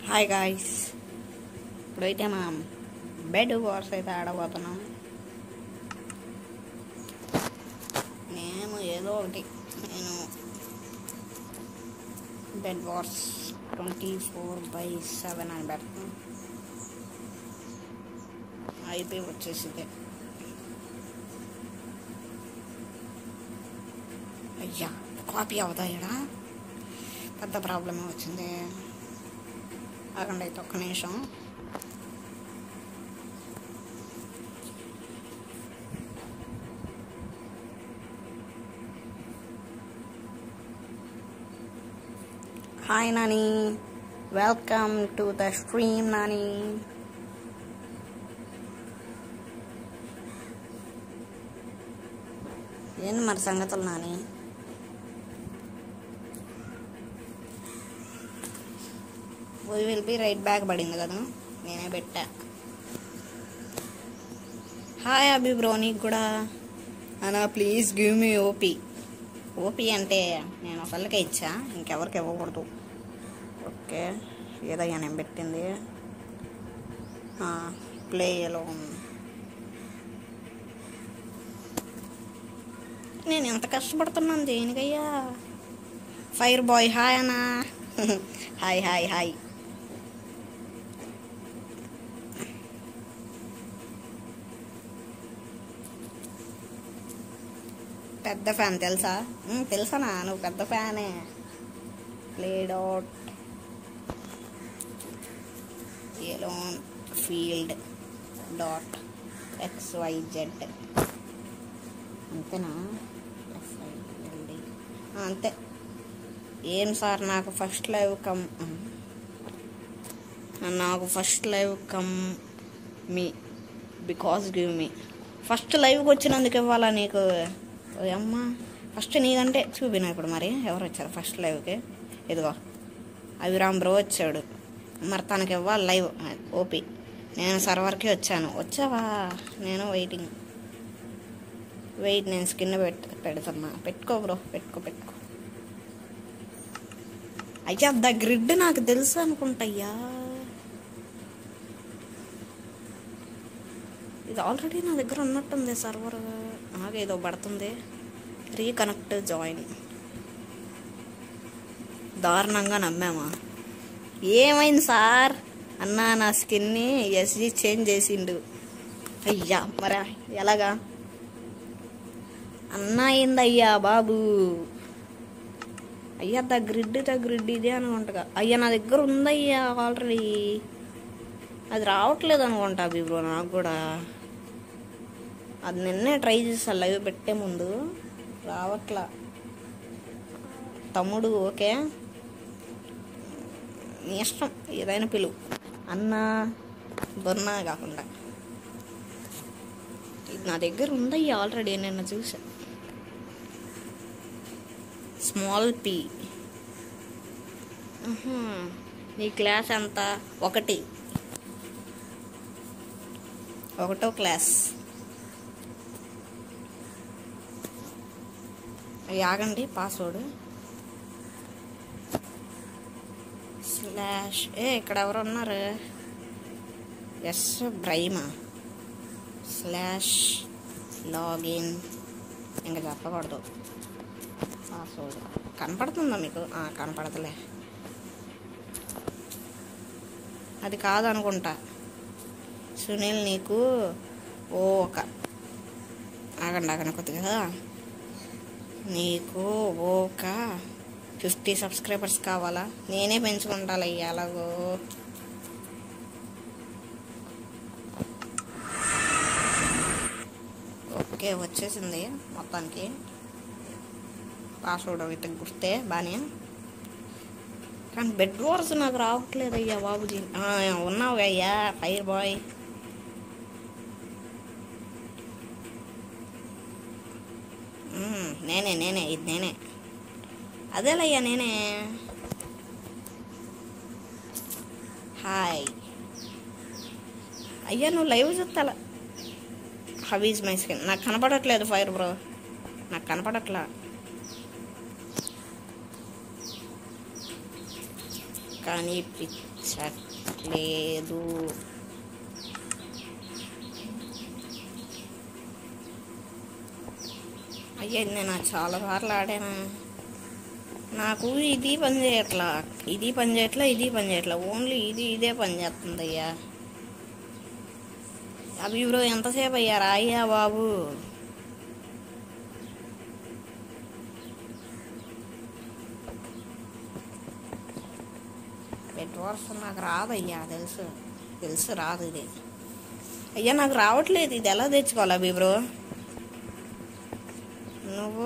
Hi guys ఇప్పుడైతే మనం bed wars అయితే ఆడబోతున్నాం నేను ఏదో ఒకటి నేను bed wars twenty four by seven అని పెడతాను అయిపోయి వచ్చేసింది అయ్యా కాపీ అవుతాయడా పెద్ద ప్రాబ్లమే వచ్చింది ఆగండి అయితే ఒక్క నిమిషం hi Nani welcome to the stream Nani ఏంటి మరి సంగతులు Nani we will be right back పడింది కదా నేనే పెట్టా హాయ్ అభి బ్రో నీకు కూడా అనా please give me OP OP అంటే నేను ఒకళ్ళకే ఇచ్చా ఇంకెవరికి ఇవ్వకూడదు ఓకే ఏదయ్యా నేను పెట్టింది ప్లేలో నేను ఎంత కష్టపడుతున్నాను దేనికయ్యా ఫైర్ బాయ్ హాయ్ అన్నా హాయ్ హాయ్ హాయ్ పెద్ద ఫ్యాన్ తెలుసా ఉమ్, తెలుసనా నువ్వు పెద్ద ఫ్యానే played out alone field dot X Y Z అంతేనా ఎఫ్ఐఎల్డి అంతే ఏం సార్ నాకు ఫస్ట్ లైవ్ కమ్ నాకు first live come me because give me first లైవ్కి వచ్చినందుకు ఇవ్వాలా నీకు ఓ అమ్మ ఫస్ట్ నీకంటే చూపినా ఇప్పుడు మరి ఎవరు వచ్చారు ఫస్ట్ లైవ్కి ఇదిగో అవిరామ్ బ్రో వచ్చాడు మరి తనకి ఇవ్వాలి లైవ్ ఓపీ నేను సర్వర్కి వచ్చాను వచ్చావా నేను వెయిటింగ్ వెయిట్ నేను స్కిన్ పెట్ పెడుతున్నా పెట్టుకో బ్రో పెట్టుకో పెట్టుకో అయ్యా ద గ్రిడ్ నాకు తెలుసు అనుకుంటయ్యా ఇది ఆల్రెడీ నా దగ్గర ఉన్నట్టుంది సర్వర్ నాకేదో పడుతుంది రీకనెక్ట్ జాయిన్ దారుణంగా నమ్మామా ఏమైంది సార్ అన్నా నా స్కిన్ని ఎస్జీ చేంజ్ చేసిండు అయ్యా మరా ఎలాగా అన్నా ఏందయ్యా బాబు అయ్యా ద గ్రిడ్ ద గ్రిడ్ ఇదే అనుకుంటా అయ్యా నా దగ్గర ఉందయ్యా ఆల్రెడీ అది రావట్లేదు అనుకుంటా బ్రో నాకు కూడా అది నిన్నే ట్రై చేసా లైవ్ పెట్టే ముందు రావట్లా తమ్ముడు ఓకే నీ ఇష్టం ఏదైనా పిలువు అన్న దొన్నా కాకుండా ఇది నా దగ్గర ఉందయ్యా ఆల్రెడీ నిన్న చూసా స్మాల్ పీ నీ క్లాస్ ఎంత ఒకటి ఒకటో క్లాస్ అవి ఆగండి పాస్వర్డ్ స్లాష్ ఏ ఇక్కడ ఎవరు ఉన్నారు ఎస్ బ్రైమా స్లాష్ లాగిన్ ఇంకా చెప్పకూడదు పాస్వర్డ్ కనపడుతుందా మీకు ఆ, కనపడదులే అది కాదనుకుంటా సునీల్ నీకు ఓ ఒక ఆగండి ఆగండి కొద్దిగా నీకు ఒక ఫిఫ్టీ సబ్స్క్రైబర్స్ కావాలా నేనే పెంచుకుంటాను ఎలాగో ఓకే వచ్చేసింది మొత్తానికి పాస్వర్డ్ అయితే గుర్తే బాగానే కానీ బెడ్ వార్స్ నాకు రావట్లేదు అయ్యా బాబుజీ ఆ, ఉన్నావు అయ్యా ఫైర్ బాయ్ మ్మ్, నేనే నేనే ఇది నేనే అదేలయ్యా నేనే హాయ్ అయ్యా నువ్వు లైవ్ చూస్తా హవీజ్ మై స్కిన్ నాకు కనపడట్లేదు ఫైర్ బ్రో నాకు కనపడట్లా కనిపించట్లేదు అయ్యా ఇది నేను చాలా సార్లు ఆడాను నాకు ఇది పని చేయట్లా ఇది పని చేయట్లా ఇది పని చేయట్లా ఓన్లీ ఇది ఇదే పని చేస్తుంది అయ్యా అవి బ్రో ఎంతసేపు అయ్యారా అయ్యా బాబు బెడ్ వార్స్ నాకు రాదయ్యా తెలుసు తెలుసు రాదు ఇది అయ్యా నాకు రావట్లేదు ఇది ఎలా తెచ్చుకోవాలి అభి బ్రో నువ్వు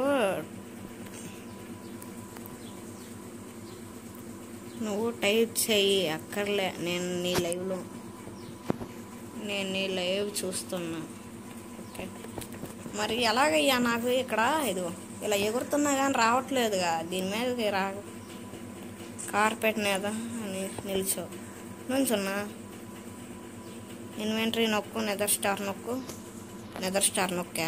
నువ్వు టైప్ చెయ్యి అక్కర్లే నేను నీ లైవ్లో నేను నీ లైవ్ చూస్తున్నా ఓకే మరి ఎలాగయ్యా నాకు ఇక్కడ ఇదిగో ఇలా ఎగురుతున్నా కానీ రావట్లేదుగా దీని మీదకి రా కార్పెట్ మీద అని నిల్చో నుంచున్నా ఇన్వెంటరీ నొక్కు నెదర్ స్టార్ నొక్కు నెదర్ స్టార్ నొక్కా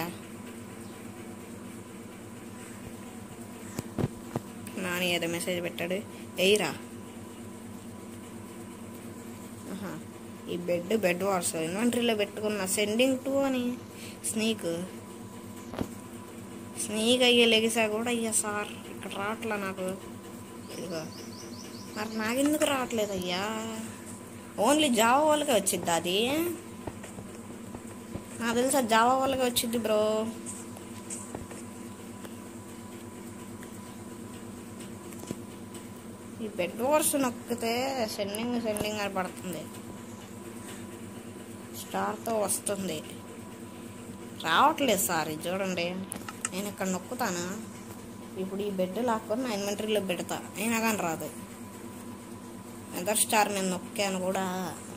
నాని ఏదో మెసేజ్ పెట్టాడు ఎయిరా ఆహా, ఈ బెడ్ బెడ్ వార్స్ ఇన్వెంటరీలో పెట్టుకున్న సెండింగ్ టు అని స్నీక్ స్నీక్ అయ్యే లెగిసా కూడా అయ్యా సార్ ఇక్కడ రావట్లా నాకు ఇదిగో మరి నాకెందుకు రావట్లేదు అయ్యా ఓన్లీ జావా వాళ్ళకే వచ్చిద్ది అది నాకు తెలుసా జావా వాళ్ళకే వచ్చింది బ్రో ఈ బెడ్ వర్స్ నొక్కితే సెండింగ్ సెండింగ్ అని పడుతుంది స్టార్తో వస్తుంది రావట్లేదు సార్ ఇది చూడండి నేను ఇక్కడ నొక్కుతాను ఇప్పుడు ఈ బెడ్ లాక్కొని నా ఇన్వెంటరీలో పెడతా అయినా కానీ రాదు ఎదర్ స్టార్ నేను నొక్కాను కూడా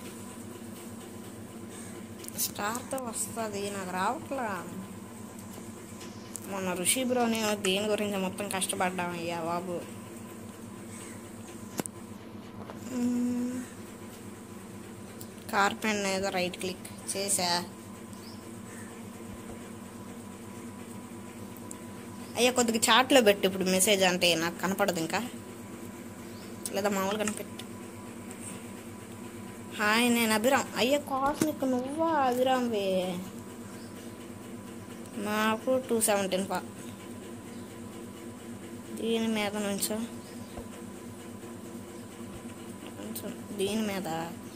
స్టార్తో వస్తుంది నాకు రావట్లా మొన్న ఋషి బ్రో నేను దీని గురించి మొత్తం కష్టపడ్డాం అయ్యా బాబు కార్పెన్ ఏదో రైట్ క్లిక్ చేసా అయ్యా కొద్దిగా చాట్లో పెట్టు ఇప్పుడు మెసేజ్ అంటే నాకు కనపడదు ఇంకా లేదా మామూలుగానే పెట్టు హాయ్ నేను అభిరామ్ అయ్యా కాస్మిక్ నువ్వా అభిరామ్వే నాకు టూ సెవెంటీన్ పా దీని మీద నుంచో కొంచెం దీని మీద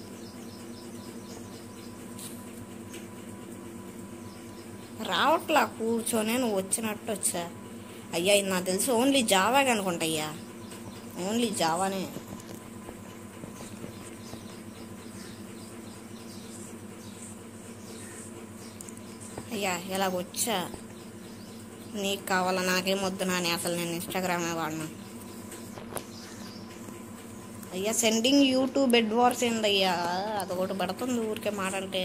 రావట్లా కూర్చొని నువ్వు వచ్చినట్టు వచ్చా అయ్యా ఇది నాకు తెలుసు ఓన్లీ జావాగా అనుకుంటా అయ్యా ఓన్లీ జావానే అయ్యా ఇలాగ వచ్చా నీకు కావాలా నాకేం వద్దు నాని అసలు నేను ఇన్స్టాగ్రామే వాడినా అయ్యా సెండింగ్ యూట్యూబ్ బెడ్ వార్స్ ఏందయ్యా అదొకటి పడుతుంది ఊరికే మాటంటే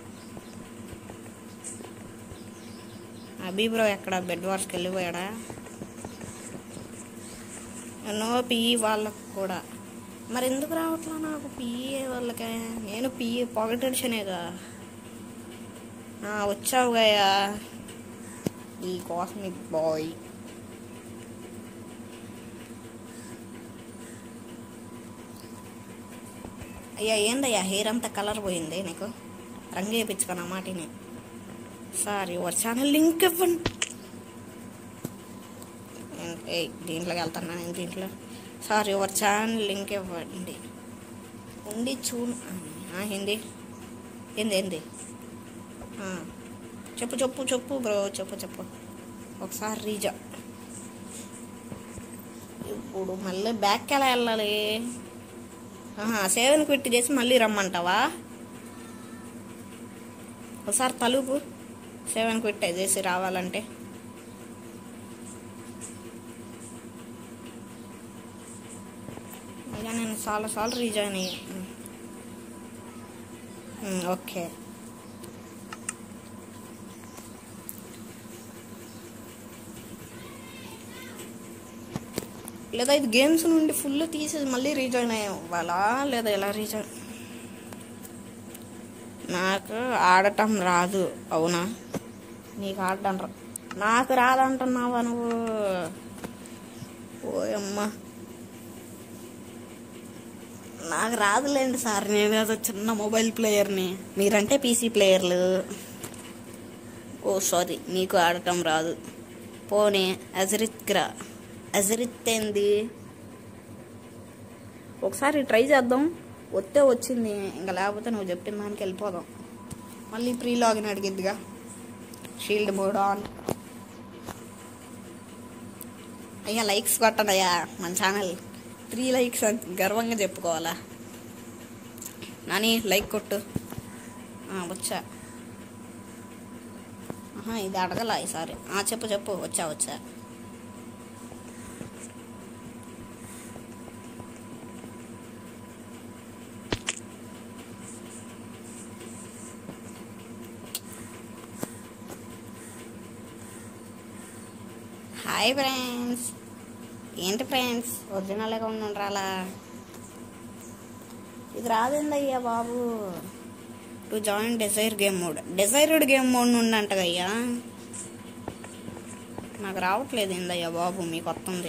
అబీ బ్రో ఎక్కడ బెడ్ వార్స్కి వెళ్ళిపోయాడా నో పిఈ వాళ్ళకు కూడా మరి ఎందుకు రావట్లా నాకు పిఈ వాళ్ళకే నేను పిఈ పాకెట్ ఎడిషనేగా వచ్చావు గయా ఈ కాస్మిక్ బాయ్ అయ్యా ఏందయ్యా హెయిర్ అంతా కలర్ పోయింది నీకు రంగు వేయించుకున్నా మాటిని సార్ యువర్ ఛానల్ లింక్ ఇవ్వండి ఏ దీంట్లోకి వెళ్తున్నా నేను దీంట్లో సార్ యువర్ ఛానల్ లింక్ ఇవ్వండి ఉండి చూ ఆ, హిందీ ఏంది ఏంది ఆ, చెప్పు చెప్పు చెప్పు బ్రో చెప్పు చెప్పు ఒకసారి రీజా ఇప్పుడు మళ్ళీ బ్యాక్ ఎలా వెళ్ళాలి సేవన్ క్విట్ చేసి మళ్ళీ రమ్మంటావా ఒకసారి తలుపు సెవెన్ క్విట్ చేసి రావాలంటే ఇక నేను చాలా సార్లు రీజాయిన్ అయ్యా ఓకే లేదా ఇది గేమ్స్ నుండి ఫుల్ తీసేసి మళ్ళీ రీజాయిన్ అవ్వాలా లేదా ఎలా రీజాయిన్ నాకు ఆడటం రాదు అవునా నీకు ఆడటం రా నాకు రాదంటున్నావా నువ్వు ఓయమ్మ నాకు రాదులేండి సార్ నేను ఏదో చిన్న మొబైల్ ప్లేయర్ని మీరంటే పీసీ ప్లేయర్లు ఓ సారీ నీకు ఆడటం రాదు పోనీ అజరిత్ రా అజరిత్ ఏంది ఒకసారి ట్రై చేద్దాం వస్తే వచ్చింది ఇంకా లేకపోతే నువ్వు చెప్పిన దానికి వెళ్ళిపోదాం మళ్ళీ ప్రీ లాగిన్ అడిగిద్దిగా షీల్డ్ మోడ్ ఆన్ అయ్యా లైక్స్ కొట్టండి అయ్యా మన ఛానల్ త్రీ లైక్స్ అని గర్వంగా చెప్పుకోవాలా నాని లైక్ కొట్టు ఆ, వచ్చా ఆహా, ఇది అడగల ఈసారి ఆ, చెప్పు చెప్పు వచ్చా వచ్చా హాయ్ ఫ్రెండ్స్ ఏంటి ఫ్రెండ్స్ ఒరిజినల్ అకౌంట్ ఉండాలా ఇది రాదేందయ్యా బాబు to join desire game mode desired game mode ఉందంటగా అయ్యా నాకు రావట్లేదు ఏందయ్యా బాబు మీకు వస్తుంది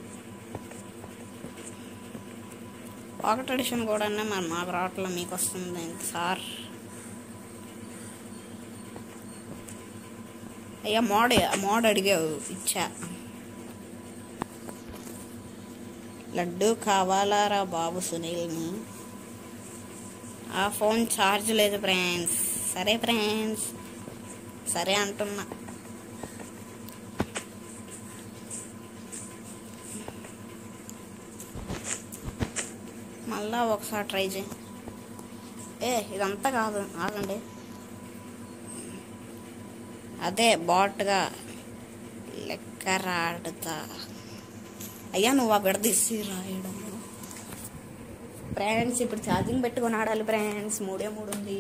పాకెట్ ఎడిషన్ కూడా మరి మాకు రావట్లేదు మీకు వస్తుంది ఏంటి సార్ అయ్యా మోడ్ మోడ్ అడిగావు ఇచ్చా లడ్డు కావాలారా బాబు సునీల్ని ఆ ఫోన్ ఛార్జ్ లేదు ఫ్రెండ్స్ సరే ఫ్రెండ్స్ సరే అంటున్నా మళ్ళా ఒకసారి ట్రై చేయి ఏ ఇదంతా కాదు ఆగండి అదే బాట్గా లెక్క రాడుతా అయ్యా నువ్వు ఆ విడదీసి రాయడం ఫ్రెండ్స్ ఇప్పుడు ఛార్జింగ్ పెట్టుకొని ఆడాలి ఫ్రెండ్స్ మూడే మూడు ఉంది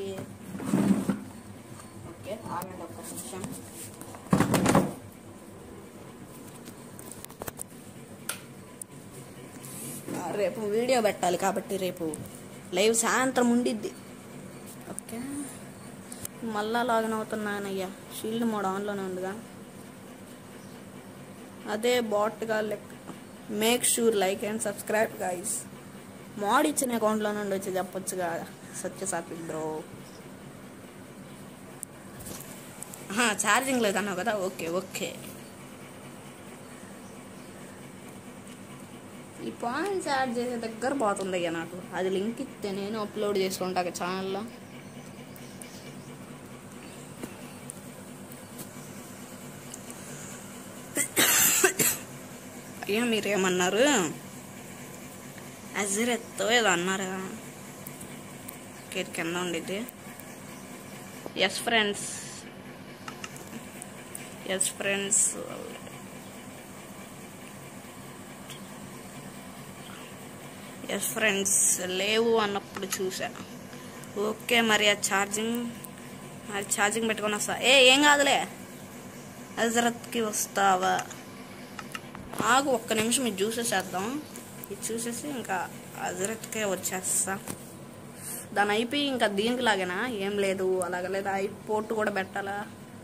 ఓకే ఆగండి ఒక్క నిమిషం ఆ, రేపు వీడియో పెట్టాలి కాబట్టి రేపు లైవ్ సాయంత్రం ఉండిద్ది ఓకే మళ్ళా లాగిన్ అవుతున్నానయ్యా షీల్డ్ మోడ్ ఆన్లోనే ఉందిగా అదే బాట్గా లెక్క make sure like and subscribe guys mode ఇచ్చిన అకౌంట్లో నుండి వచ్చి చెప్పొచ్చుగా సత్యసాత్విక్ బ్రో ఛార్జింగ్ లేదన్నావు కదా ఓకే ఓకే ఈ పాయింట్ యాడ్ చేసే దగ్గర పోతుంది అయ్యా నాకు అది లింక్ ఇస్తే నేను అప్లోడ్ చేసుకుంటా ఛానల్లో అయ్యా మీరేమన్నారు అజరెత్తో ఏదో అన్నారు కేర్ కింద ఉండిద్ది yes friends yes friends yes friends లేవు అన్నప్పుడు చూసా ఓకే మరి ఆ ఛార్జింగ్ మరి ఛార్జింగ్ పెట్టుకొని వస్తా ఏ ఏం కాదులే హజరత్కి వస్తావా ఆగు ఒక్క నిమిషం ఇది చూసేసేద్దాం ఇది చూసేసి ఇంకా హజరత్కే వచ్చేస్తా దాని అయిపోయి ఇంకా దీనికి లాగేనా ఏం లేదు అలాగ లేదా ఐ పోర్ట్ కూడా పెట్టాలా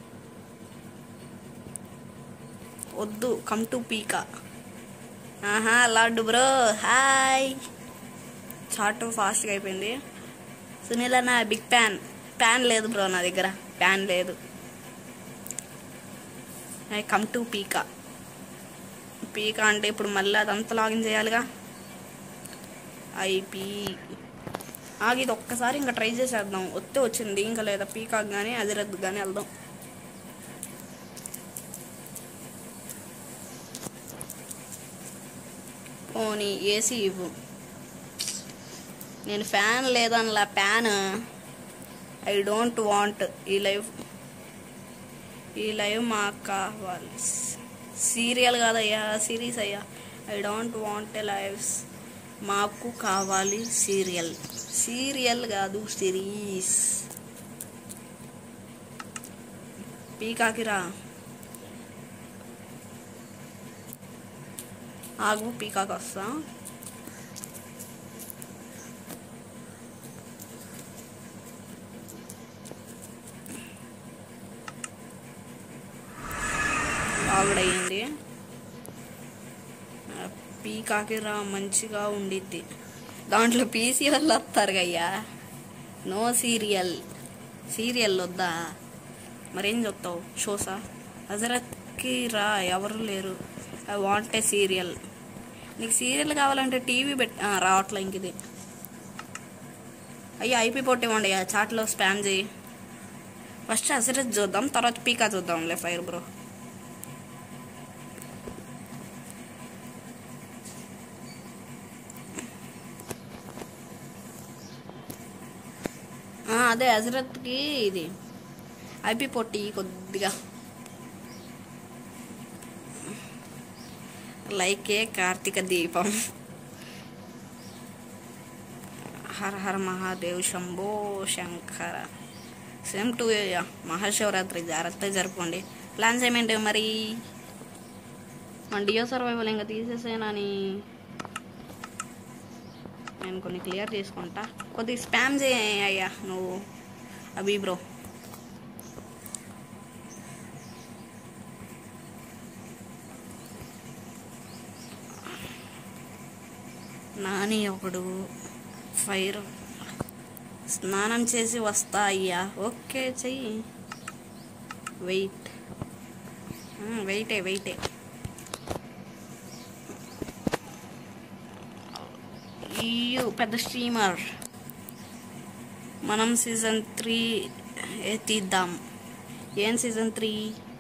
వద్దు కమ్ టు పీకా ఆహా లడ్డు బ్రో హాయ్ చాటు ఫాస్ట్గా అయిపోయింది సునీల్ అన్న బిగ్ ప్యాన్ ప్యాన్ లేదు బ్రో నా దగ్గర ప్యాన్ లేదు ఐ కమ్ టు పీకా పీకా అంటే ఇప్పుడు మళ్ళీ అదంతా లాగిన్ చేయాలిగా ఐపీ ఆగి ఇది ఒక్కసారి ఇంకా ట్రై చేసేద్దాం వస్తే వచ్చింది ఇంకా లేదా పీకాక్ కానీ అజిరత్ కానీ వెళ్దాం పోనీ ఏసీ ఇవ్వు నేను ఫ్యాన్ లేదనలా ఫ్యాన్ ఐ డోంట్ వాంట్ ఈ లైవ్ ఈ లైవ్ మాకు కావాలి సీరియల్ కాదయ్యా సిరీస్ అయ్యా I don't want a lives మాకు కావాలి సీరియల్ సీరియల్ కాదు సిరీస్ పీకాకిరా ఆగు పీకాక్ వస్తా ఆవిడయ్యింది పీకాకి రా మంచిగా ఉండిద్ది దాంట్లో పీసీ వాళ్ళు వస్తారు అయ్యా నో సీరియల్ సీరియల్ వద్దా మరేం చెప్తావు షోసా హజరత్కి రా ఎవరు లేరు ఐ వాంట్ ఏ సీరియల్ నీకు సీరియల్ కావాలంటే టీవీ పెట్ ఆ, రావట్లే ఇంక ఇది అయ్యా ఐపీ పొట్టివ్వండి ఆ చాట్లో స్పామ్ చేయి ఫస్ట్ హజరత్ చూద్దాం తర్వాత పీకా చూద్దాంలే ఫైర్ బ్రో ఆ, అదే హజరత్కి ఇది ఐపీ పొట్టి కొద్దిగా లైకే కార్తీక దీపం హర హర మహాదేవ్ శంభో శంకర సేమ్ టు మహాశివరాత్రి జాగ్రత్తగా జరుపుకోండి ప్లాన్స్ ఏమేంటి మరి మన డియో సర్వైవల్ ఇంకా తీసేసేనని నేను కొన్ని క్లియర్ చేసుకుంటా కొద్దిగా స్పామ్ చేయ అయ్యా నువ్వు అభి బ్రో నాని ఒకడు ఫైర్ స్నానం చేసి వస్తా అయ్యా ఓకే చెయ్యి వెయిట్ వెయిటే వెయిటే అయ్యో పెద్ద స్ట్రీమర్ మనం సీజన్ త్రీ తీద్దాం ఏం season three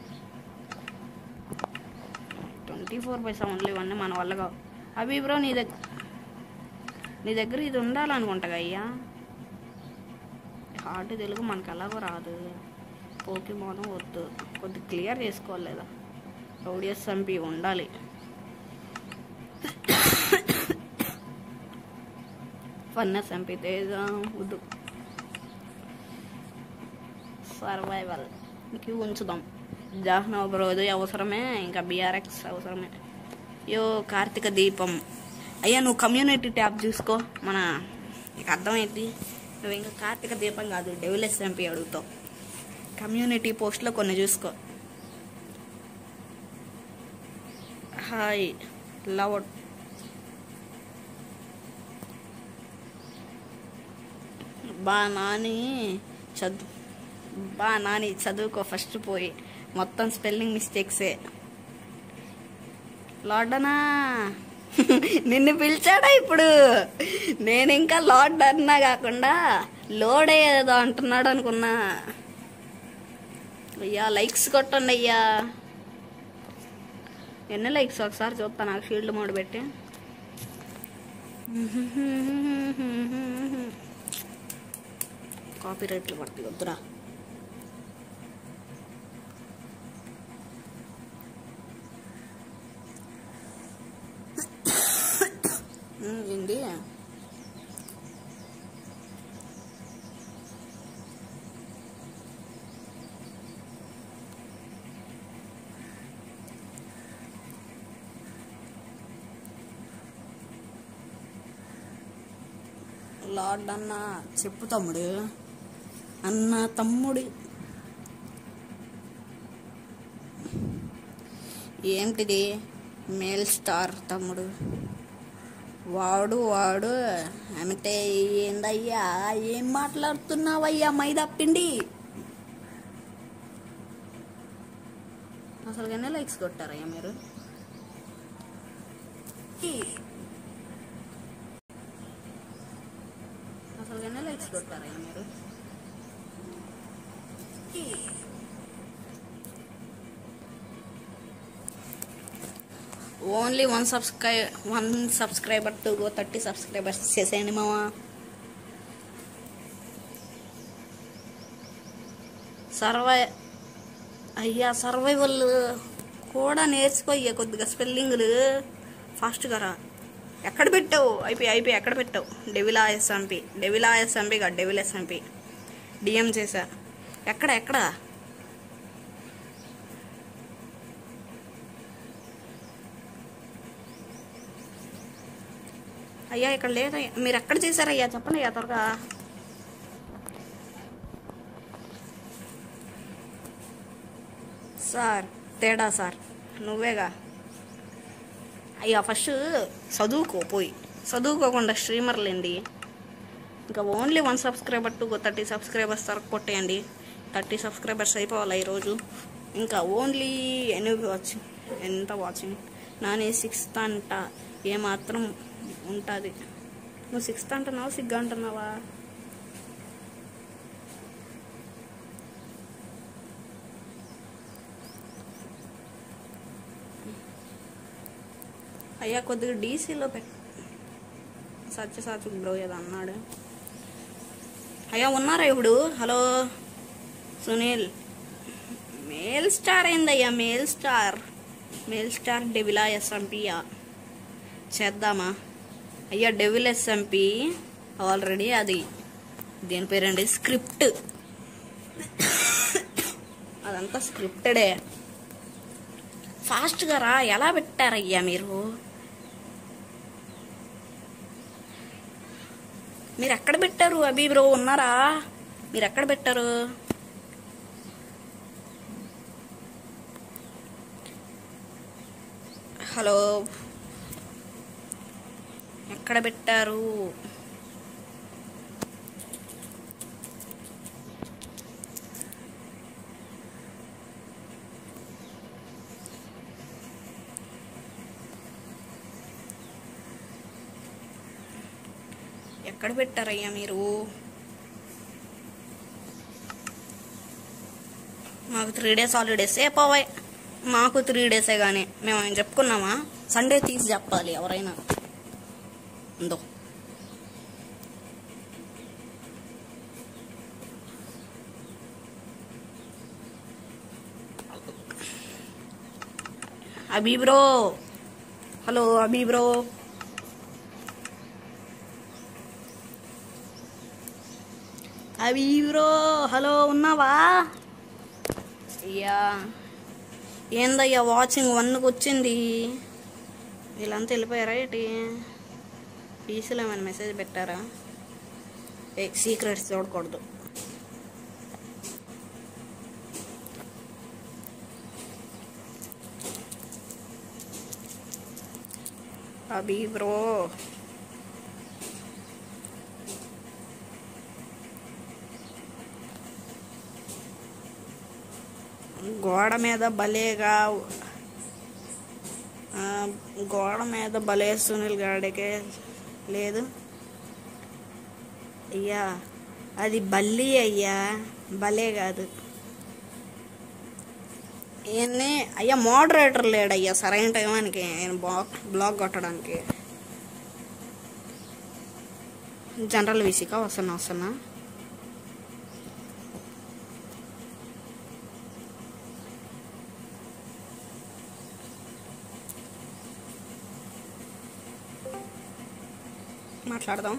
twenty four by సెవెన్లు ఇవన్నీ మన వల్ల కావు అవి బ్రో నీ దగ్గర నీ దగ్గర ఇది ఉండాలనుకుంటా అయ్యా హార్డ్ తెలుగు మనకు ఎలాగో రాదు పోకి మోనం వద్దు కొద్దిగా క్లియర్ చేసుకోవాలి లేదా రౌడియస్ ఎంపీ ఉండాలి ఫన్నెస్ ఎంపీ తేజ వద్దు సర్వైవల్ ఇంక ఉంచుదాం జాహ్నవ్ బ్రోది అవసరమే ఇంకా బీఆర్ఎక్స్ అవసరమే యో కార్తీక దీపం అయ్యా నువ్వు కమ్యూనిటీ ట్యాబ్ చూసుకో మన నీకు అర్థమైంది నువ్వు ఇంకా కార్తీక దీపం కాదు డెవిల్ ఎస్ఎంపీ అడుగుతావు కమ్యూనిటీ పోస్ట్లో కొన్ని చూసుకో హాయ్ లవ్ బా నాని చదువు బా నాని చదువుకో ఫస్ట్ పోయి మొత్తం స్పెల్లింగ్ మిస్టేక్సే లార్డనా నిన్ను పిలిచాడా ఇప్పుడు నేను ఇంకా లార్డ్ అన్నా కాకుండా లోడ్ ఏదో అంటున్నాడు అనుకున్నా అయ్యా లైక్స్ కొట్టండి అయ్యా ఎన్ని లైక్స్ ఒకసారి చూస్తా నాకు ఫీల్డ్ మోడ్ పెట్టి కాపీ రైట్లు పడుతుంది వద్దురా ఉమ్, ఏంది లార్డ్ అన్న చెప్పు తమ్ముడు అన్న తమ్ముడు ఏంటిది మేల్ స్టార్ తమ్ముడు వాడు వాడు అంటే ఏందయ్యా ఏం మాట్లాడుతున్నావయ్యా మైదా పిండి అసలు ఎన్ని లైక్స్ కొట్టారయ్యా మీరు అసలు ఎన్ని లైక్స్ కొట్టారయ్యా మీరు only one subscribe one subscriber to go thirty subscribers చేసేయండి మావా సర్వై అయ్యా సర్వైవల్ కూడా నేర్చుకోయ్యా కొద్దిగా స్పెల్లింగ్లు ఫాస్ట్గా రా ఎక్కడ పెట్టావు అయిపోయి అయిపోయి ఎక్కడ పెట్టావు డెవిలా ఎస్ఎంపి డెవిలా ఎస్ఎంపి కాదు డెవిల్ ఎస్ఎంపి డిఎం చేశా ఎక్కడ ఎక్కడ అయ్యా ఇక్కడ లేదయ్యా మీరు ఎక్కడ చేశారయ్యా చెప్పండి అయ్యా త్వరగా సార్ తేడా సార్ నువ్వేగా అయ్యా ఫస్ట్ చదువుకో పోయి చదువుకోకుండా స్ట్రీమర్లేండి ఇంకా only one subscriber to thirty subscribers వరకు కొట్టేయండి థర్టీ సబ్స్క్రైబర్స్ అయిపోవాలి ఈరోజు ఇంకా ఓన్లీ ఎన్ని వాచింగ్ ఎంత వాచింగ్ నాని సిక్స్త్ అంట ఏమాత్రం ఉంటుంది నువ్వు సిక్స్త్ అంటున్నావా సిగ్గా అంటున్నావా అయ్యా కొద్దిగా డీసీలో పెట్ సత్య సాత్విక్ బ్రో ఏదో అన్నాడు అయ్యా ఉన్నారా ఇప్పుడు హలో సునీల్ మేల్ స్టార్ ఏందయ్యా మేల్ స్టార్ మేల్ స్టార్ డెవిలా ఎస్ఎంపియా చేద్దామా అయ్యా డెవిల్ ఎస్ఎంపి ఆల్రెడీ అది దేని పేరండి స్క్రిప్ట్ అదంతా స్క్రిప్టెడే ఫాస్ట్గా రా ఎలా పెట్టారయ్యా మీరు మీరు ఎక్కడ పెట్టారు అభి బ్రో ఉన్నారా మీరు ఎక్కడ పెట్టారు హలో ఎక్కడ పెట్టారు ఎక్కడ పెట్టారయ్యా మీరు మాకు త్రీ డేస్ హాలిడేస్ ఏ పోవాయి మాకు త్రీ డేసే కానీ మేము ఏం చెప్పుకున్నామా సండే తీసి చెప్పాలి ఎవరైనా ఉందో Abhi bro hello Abhi bro అవి బ్రో హలో ఉన్నావా అయ్యా ఏందయ్యా వాచింగ్ వన్కి వచ్చింది వీళ్ళంతా వెళ్ళిపోయారా ఏంటి పీసీలో ఏమైనా మెసేజ్ పెట్టారా ఏ సీక్రెట్స్ చూడకూడదు అభి బ్రో గోడ మీద భలేగా ఆ, గోడ మీద భలే సునీల్ గాడికే లేదు అయ్యా అది బల్లి అయ్యా భలే కాదు ఈయన్ని అయ్యా మోడరేటర్ లేడయ్యా సరైన టైంకి ఆయన బ్లాక్ బ్లాక్ కొట్టడానికి జనరల్ విసిక వస్తున్నా వస్తున్నా మాట్లాడదాం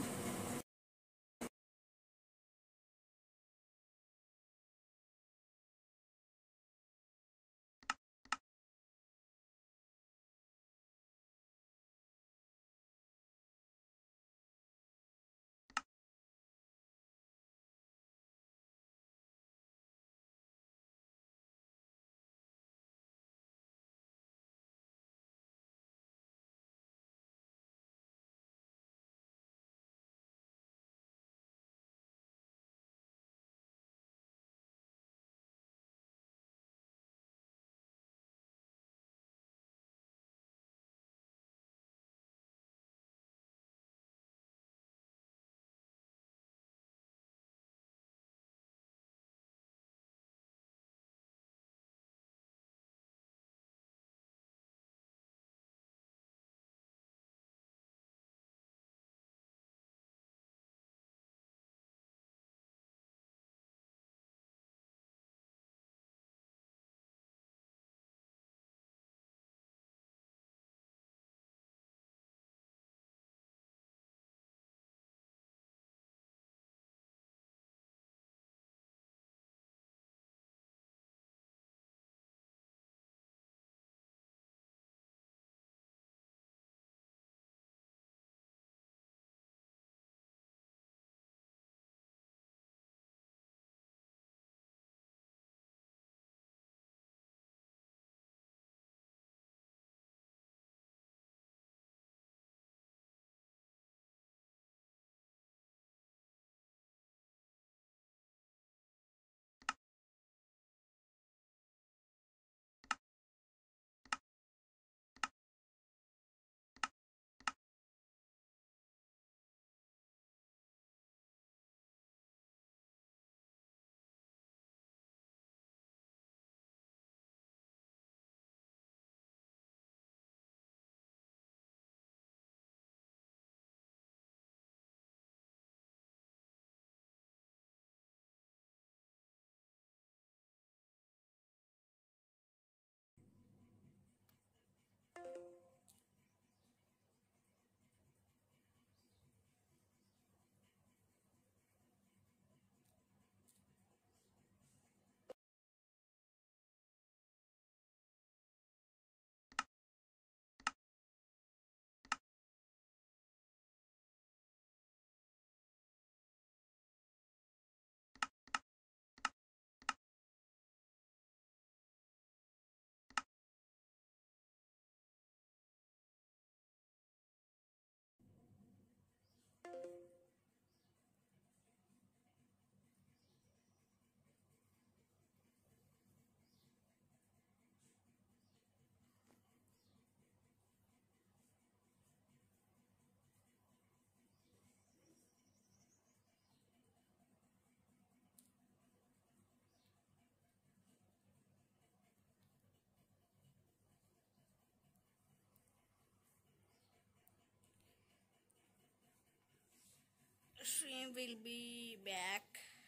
will be back.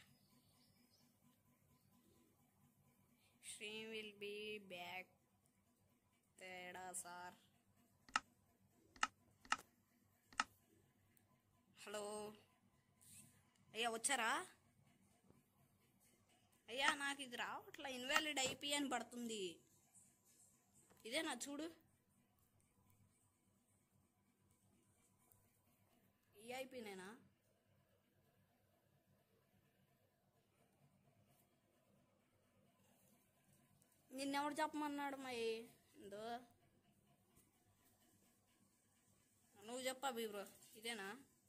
Stream will be back. తేడా సార్ హలో అయ్యా వచ్చారా అయ్యా నాకు ఇది రావట్లే ఇన్వాలిడ్ ఐపీ అని పడుతుంది ఇదేనా చూడు ఈ ఐపీనేనా నిన్నెవడు చెప్పమన్నాడు మరి ఎందో నువ్వు చెప్పా బీ బ్రో ఇదేనా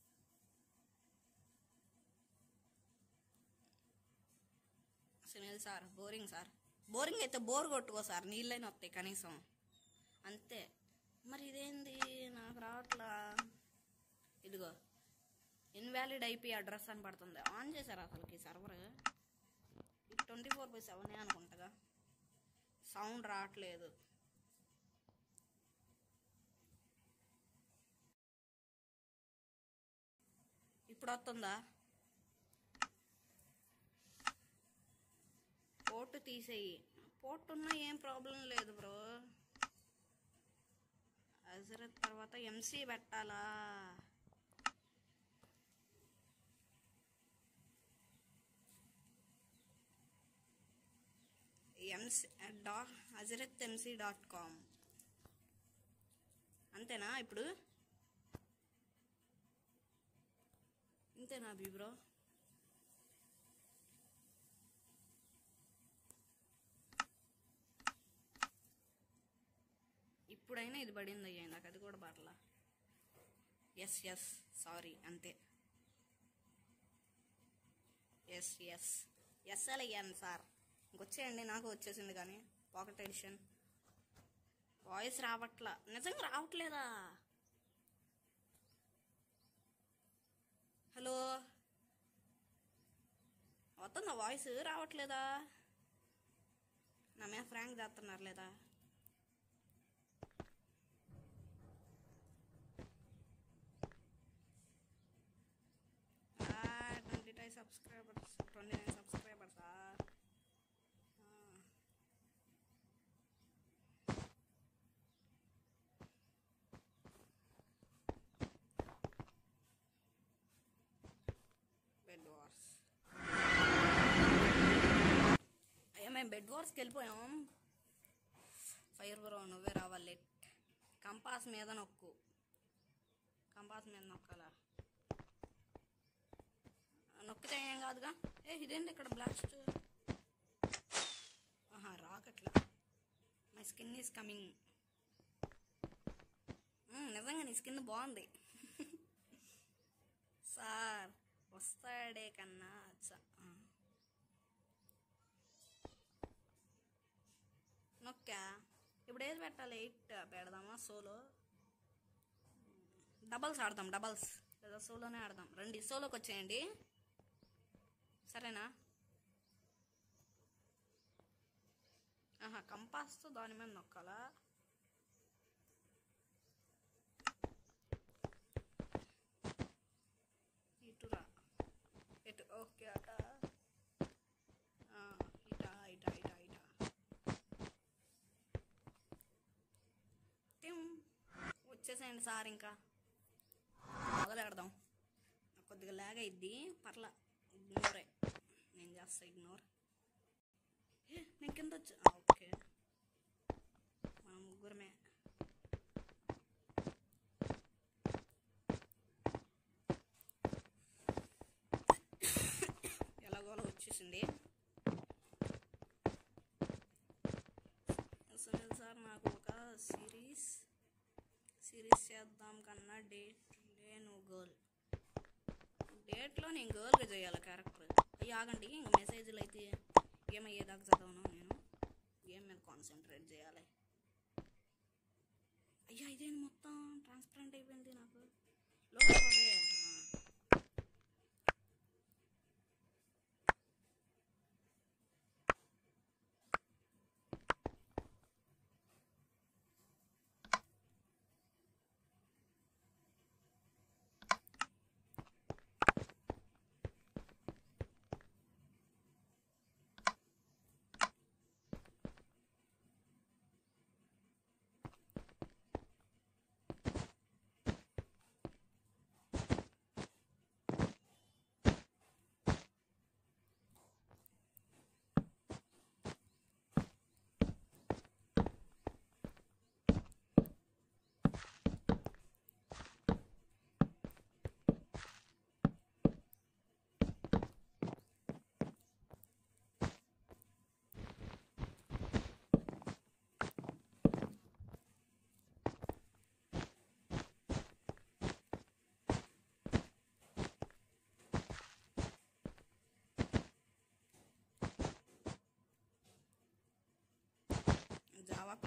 Sunil sir boring sir boring అయితే బోర్ కొట్టుకో సార్ నీళ్ళైనా వస్తాయి కనీసం అంతే మరి ఇదేంది నాకు రావట్లా ఇదిగో ఇన్వాలిడ్ ఐపీ అడ్రస్ అని పడుతుంది ఆన్ చేశారు అసలుకి server twenty four by seven అనుకుంటగా సౌండ్ రావట్లేదు ఇప్పుడు వస్తుందా పోర్టు తీసేయి పోర్ట్ ఉన్నా ఏం ప్రాబ్లం లేదు బ్రో అజరత్ తర్వాత ఎంసీ పెట్టాలా ఎంసీ డా హజరత్ ఎంసీ డాట్ కామ్ అంతేనా ఇప్పుడు ఇంతేనా బీ బ్రో ఇప్పుడైనా ఇది పడింది అయ్యా నాకు అది కూడా పడలా ఎస్ ఎస్ సారీ అంతే ఎస్ ఎస్ ఎస్ అయ్యాను సార్ ఇంకొచ్చేయండి నాకు వచ్చేసింది కానీ పాకెట్ ఎడిషన్ వాయిస్ రావట్లా నిజంగా రావట్లేదా హలో వస్తుందా వాయిస్ రావట్లేదా నా మీద ఫ్రాంక్ చేస్తున్నారు లేదా twenty five subscribers twenty nine సబ్స్క్రైబర్సా బెడ్ వార్స్ అయ్యా మేము బెడ్ వార్స్కి వెళ్ళిపోయాం ఫైర్ బ్రో నువ్వే రావాలి కంపాస్ మీద నొక్కు కంపాస్ మీద నొక్కాలా నొక్కితే ఏం కాదుగా ఏ ఇదేంటి ఇక్కడ బ్లాస్ట్ ఆహా రాకట్లా మై స్కిన్ ఈస్ కమింగ్ నిజంగా నీ స్కిన్ బాగుంది సార్ వస్తాడే కన్నా అచ్చా ఆ. నొక్కా ఇప్పుడు ఏది పెట్టాలి ఎయిట్ పెడదామా సోలో డబల్స్ ఆడదాం డబల్స్ లేదా సోలోనే ఆడదాం రండి సోలోకి వచ్చేయండి సరేనా ఆహా కంపాస్తో దాని మీద నొక్కాలా ఇటురా ఎటు ఓకే అట ఆ, ఇటా ఇటా ఇటా ఇటా టిమ్ వచ్చేసేయండి సార్ ఇంకా మొదలెడదాం నాకు కొద్దిగా లాగ్ అయిద్ది పర్లా ఇగ్నోరే నేను చేస్తా ఇగ్నోర్ ఏ, నేను కింద వచ్చా ఆ, ఓకే మన ముగ్గురమే ఎలాగోలా వచ్చేసింది సునీల్ సార్ నాకు ఒక సిరీస్ సిరీస్ చేద్దాం కన్నా డేట్ లేను గర్ల్ డేట్లో నేను గర్ల్గా చేయాలి క్యారెక్టర్ అయ్యి ఆగండి ఇంక మెసేజ్లు అయితే గేమ్ అయ్యేదాకా చదవను నేను గేమ్ మీద కాన్సన్ట్రేట్ చేయాలి అయ్యా ఇదేంటి మొత్తం ట్రాన్స్పరెంట్ అయిపోయింది నాకు లోపల పడే. ఆ.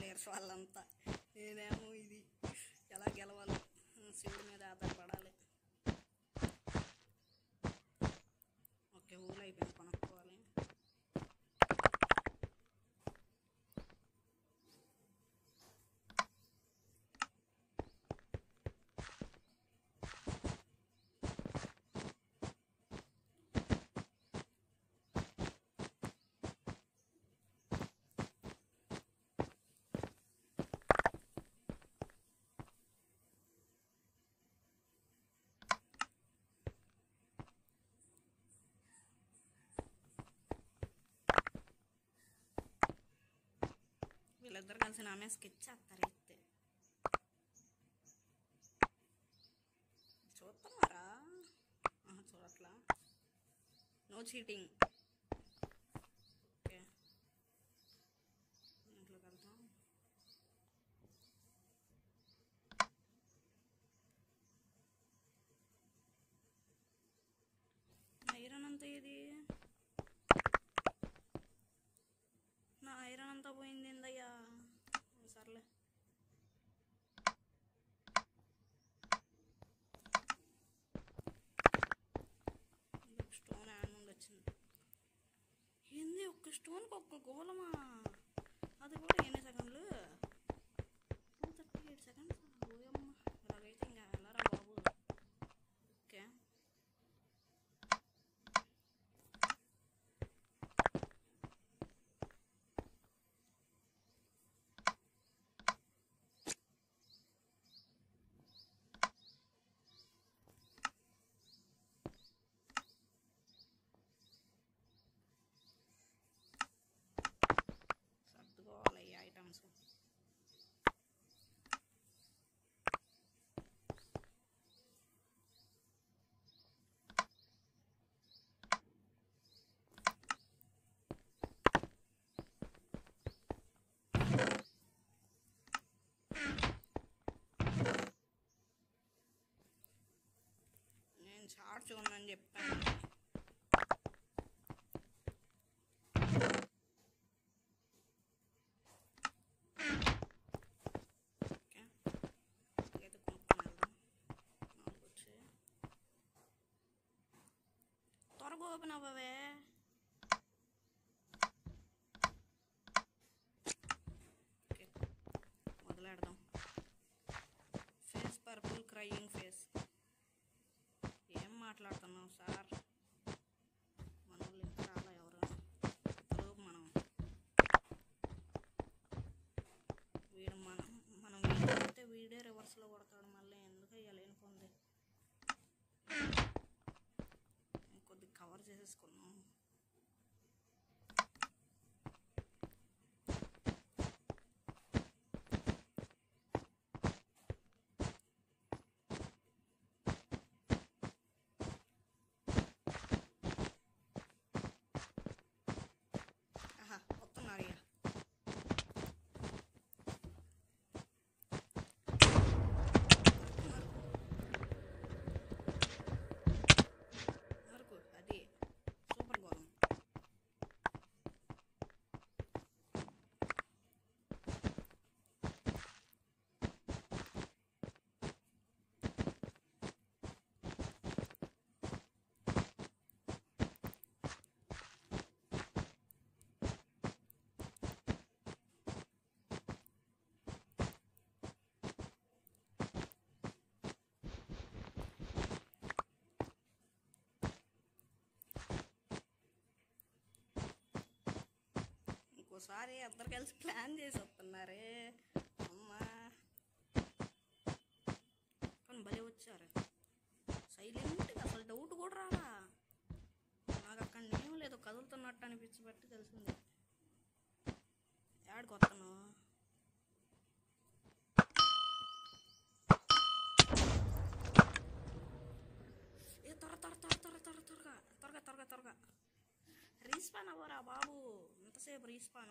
ప్లేయర్స్ వాళ్ళంతా నేనేమో ఇది ఎలా గెలవాలి ఉమ్, శివుడి మీద ఆధారపడాలి ఓకే ఊళ్ళు అయిపోయింది కొనుక్కోవాలి వీళ్ళిద్దరు కలిసి నా మీద స్కెచ్ చేస్తారు అయితే చూస్తున్నారా ఆహా, చూడట్లా నో చీటింగ్ ఓకే ఇంట్లోకి వెళ్తాం ఐరన్ అంతా ఇది నా ఐరన్ అంతా పోయింది ఏందయ్యా సర్లే స్టోన్ యాడ్ నుండి వచ్చింది ఏంది ఒక్క స్టోన్కి ఒక్క గోళమా అది కూడా ఎన్ని సెకండ్లు టూ థర్టీ ఎయిట్ సెకండ్స్ ఓయమ్మ ఇలాగైతే ఇంకా వెళ్ళరా బాబు ఓకే సర్దుకోవాలి ఈ ఐటమ్స్ నేను షార్ట్స్ ఉందని చెప్పాను ఓకే అయితే కొనుక్కొని వెళ్దాం నాలుగు వచ్చి త్వరగా ఓపెన్ అవ్వవే ఓకే మొదలెడదాం ఫేస్ పర్పుల్ క్రయింగ్ ఫేస్ ఏం మాట్లాడుతున్నావు సార్ మన వాళ్ళు ఇంకా రాలా ఎవరు ఇంతలోపు మనం వీడు మనం మనం వీడితే వీడే రివర్స్లో కొడతాడు మళ్ళీ ఎందుకు అయ్యాలి పొంది కొద్దిగా కవర్ చేసేసుకున్నాం ఆహా వస్తున్నారు ఇక వరకు అది సూపర్ గోళం ఇంకోసారి ఇద్దరు కలిసి ప్లాన్ చేసి వస్తున్నారే అమ్మా కానీ భలే వచ్చారు సైలెంట్గా అసలు డౌట్ కూడా రాలా నాకు అక్కడ ఏం లేదు కదులుతున్నట్టు అనిపించి బట్టి తెలిసింది యాడికి వస్తాను ఏ త్వర త్వర త్వర త్వర త్వర త్వరగా త్వరగా త్వరగా త్వరగా రీస్పాన్ అవ్వరా బాబు ఎంతసేపు రీస్పాను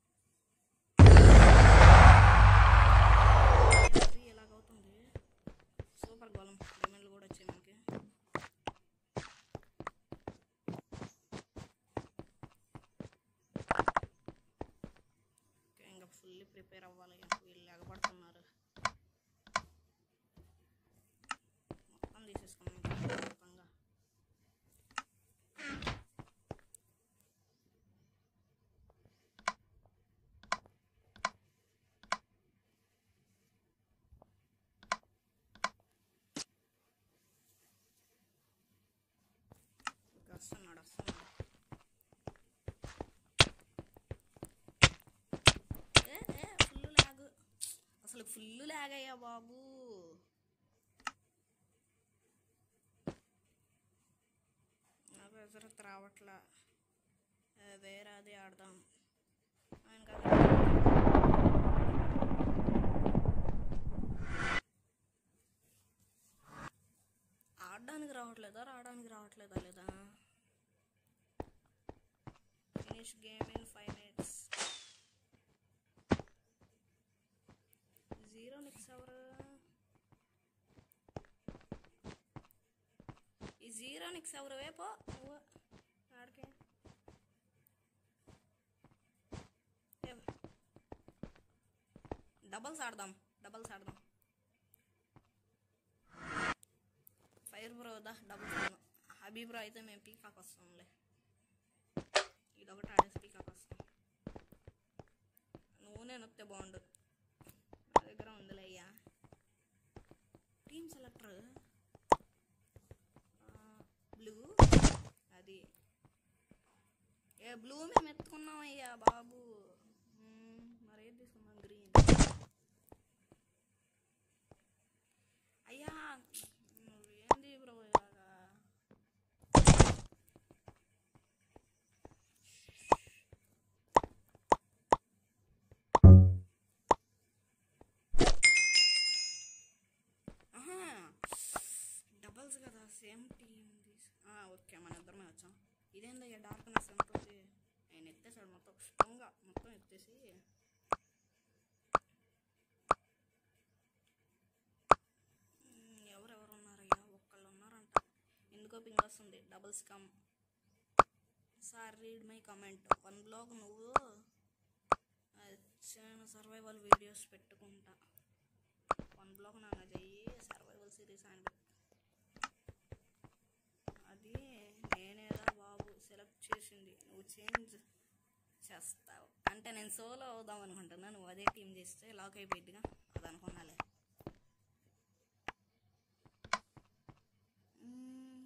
ఎలాగవుతుంది సూపర్ గోళం డిమాండ్లు కూడా వచ్చాయి మనకి ఓకే ఇంకా ఫుల్లీ ప్రిపేర్ అవ్వాలి ఫుల్ లాగయ్యా బాబు నాకు హజరత్ రావట్లా ఏ, వేరే అది ఆడదాం ఆయన కదా ఆడడానికి రావట్లేదా రావడానికి రావట్లేదా లేదా finish game in five minutes zero next ఎవరు ఈ జీరో నెక్స్ట్ ఎవరు వేపో నువ్వు ఆడికే డబల్స్ ఆడదాం డబల్స్ ఆడదాం ఫైర్ బ్రో దా డబుల్ హబీబ్ బ్రో అయితే మేము పీకాక్ వస్తాంలే ఇదొకటి ఆడేసి పీకాక్ వస్తాం నువ్వు నేను వస్తే బాగుండు నా దగ్గర ఉందిలే అయ్యా టీమ్ సెలెక్టర్ బ్లూ అది ఏ బ్లూ మేము ఎత్తుకున్నాం అయ్యా బాబు మ్మ్, మరేం తీసుకున్నాం గ్రీన్ అయ్యా నువ్వేంది బ్రో ఇలాగా ఆహా, డబల్స్ కదా సేమ్ టీమ్ ఓకే మన ఇద్దరమే వచ్చాం ఇదేందయ్యా డార్క్నెస్ ఎంత ఉంది నేను ఎత్తేసాడు మొత్తం స్ట్రాంగ్గా మొత్తం ఎత్తేసి మ్మ్, ఎవరెవరు ఉన్నారయ్యా ఒక్కళ్ళు ఉన్నారంట ఎందుకో పింగ్ వస్తుంది doubles come sir read my comment one blog నువ్వు సర్వైవల్ వీడియోస్ పెట్టుకుంటా వన్ బ్లాగ్ నాన్న చెయ్యి సర్వైవల్ సిరీస్ అండ్ అది నేనేదా బాబు సెలెక్ట్ చేసింది నువ్వు చేంజ్ చేస్తావు అంటే నేను సోలో అవుదాం అనుకుంటున్నా నువ్వు అదే టీం చేస్తే లాక్ అయిపోయిద్దిగా అది అనుకున్నాలే మ్మ్.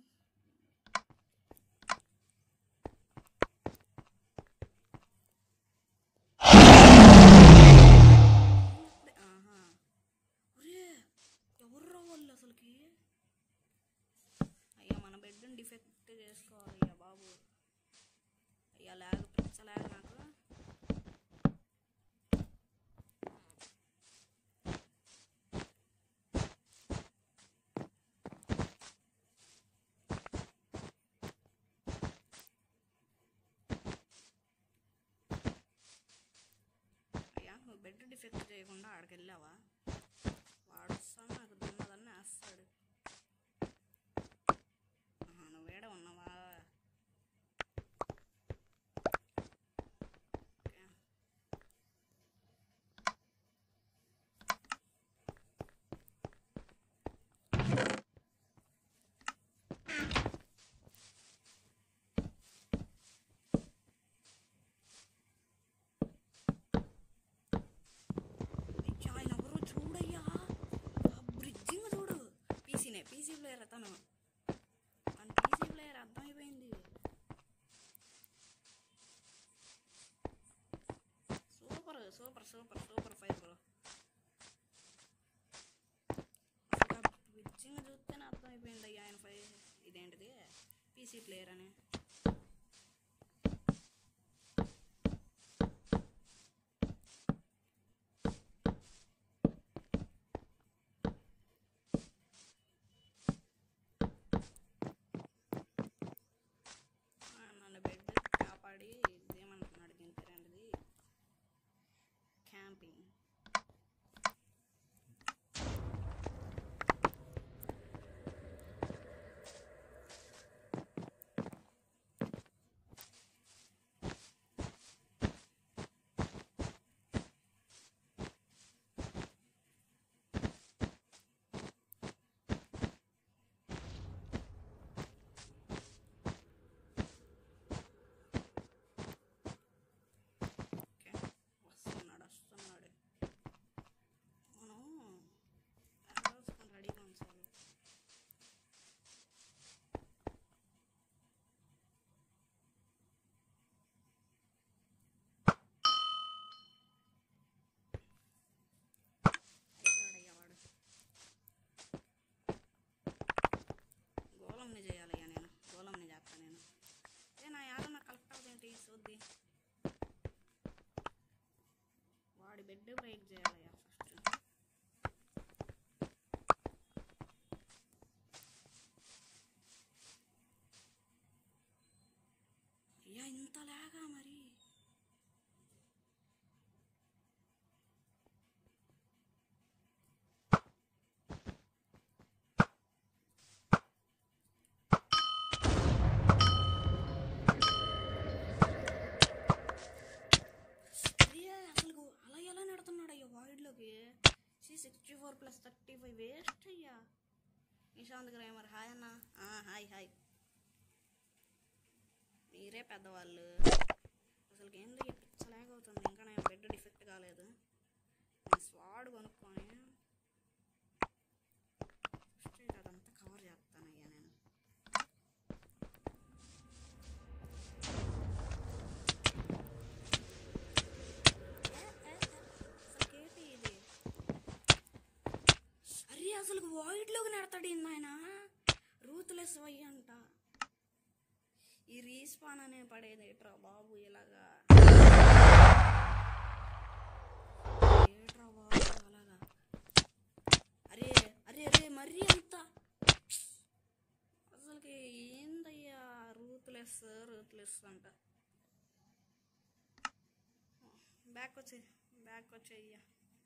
అప్పుడే- ఆహా. ఒరే, ఎవర్రా వాళ్ళు అసలుకి అయ్యా మన బెడ్ని డిఫెక్ట్ చేసుకోవాలి అయ్యా బాబు అయ్యా లాగ్ పిచ్చ లాగ్ నాకు అయ్యా నువ్వు బెడ్ డిఫెక్ట్ చేయకుండా ఆడికి వెళ్ళావా వాడు వస్తాడు నాకు దున్నదన్ని వేస్తాడు ఆహా, నువ్వు వేడ ఉన్నావా ఓకే. అయ్యా, ఆయన ఎవరో చూడయ్యా ఆ బ్రిడ్జింగ్ చూడు పీసీనే పీసీ ప్లేయర్ అతను మన పీసీ ప్లేయర్ అర్థమైపోయింది super super super super five bro అసలు ఆ బ్రిడ్జింగ్ చూస్తేనే అర్థమైపోయింది అయ్యా ఆయన ఫైవ్ ఇదేంటిది పీసీ ప్లేయర్ అని ఆ, నన్ను బెడ్ కాపాడి ఇదేమంటున్నాడు దీని పేరేంటిది camping four plus thirty five waste అయ్యా నిశాంత్ గ్రామర్ హాయ్ అన్న ఆ, హాయ్ హాయ్ మీరే పెద్దవాళ్ళు అసలు ఏంది పిచ్చలేకపోతుంది ఇంకా నేను బెడ్ డిఫెక్ట్ కాలేదు నేను స్వాడ్ కొనుక్కొని ఫస్ట్ అదంతా కవర్ చేస్తానయ్యా నేను ఏ, ఏ, ఏ, అసలుకేంటి ఇది అరే అసలు వాయిడ్లోకి నెడతాడు ఏంది ఆయన రూత్లెస్ వై అంట ఈ రీస్పాన్ అనే పడేది ఏట్రా బాబు ఇలాగా ఏట్రా బాబు అలాగా అరే అరే అరే మరీ అంత అసలుకి ఏందయ్యా రూత్లెస్ రూత్లెస్ అంట బ్యాక్ వచ్చే బ్యాక్ వచ్చేయ్యా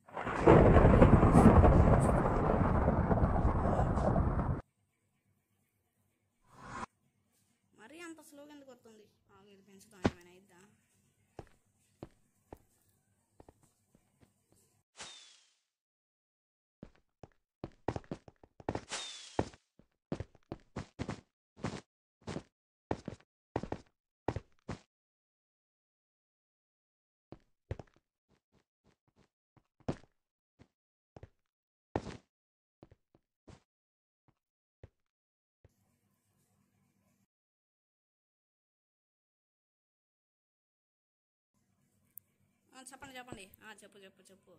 మరీ అంత స్లోగా ఎందుకు వస్తుంది ఆగు, ఇది పెంచుతాం ఏమైనా అయిద్దా ఆ, చెప్పండి చెప్పండి ఆ, చెప్పు చెప్పు చెప్పు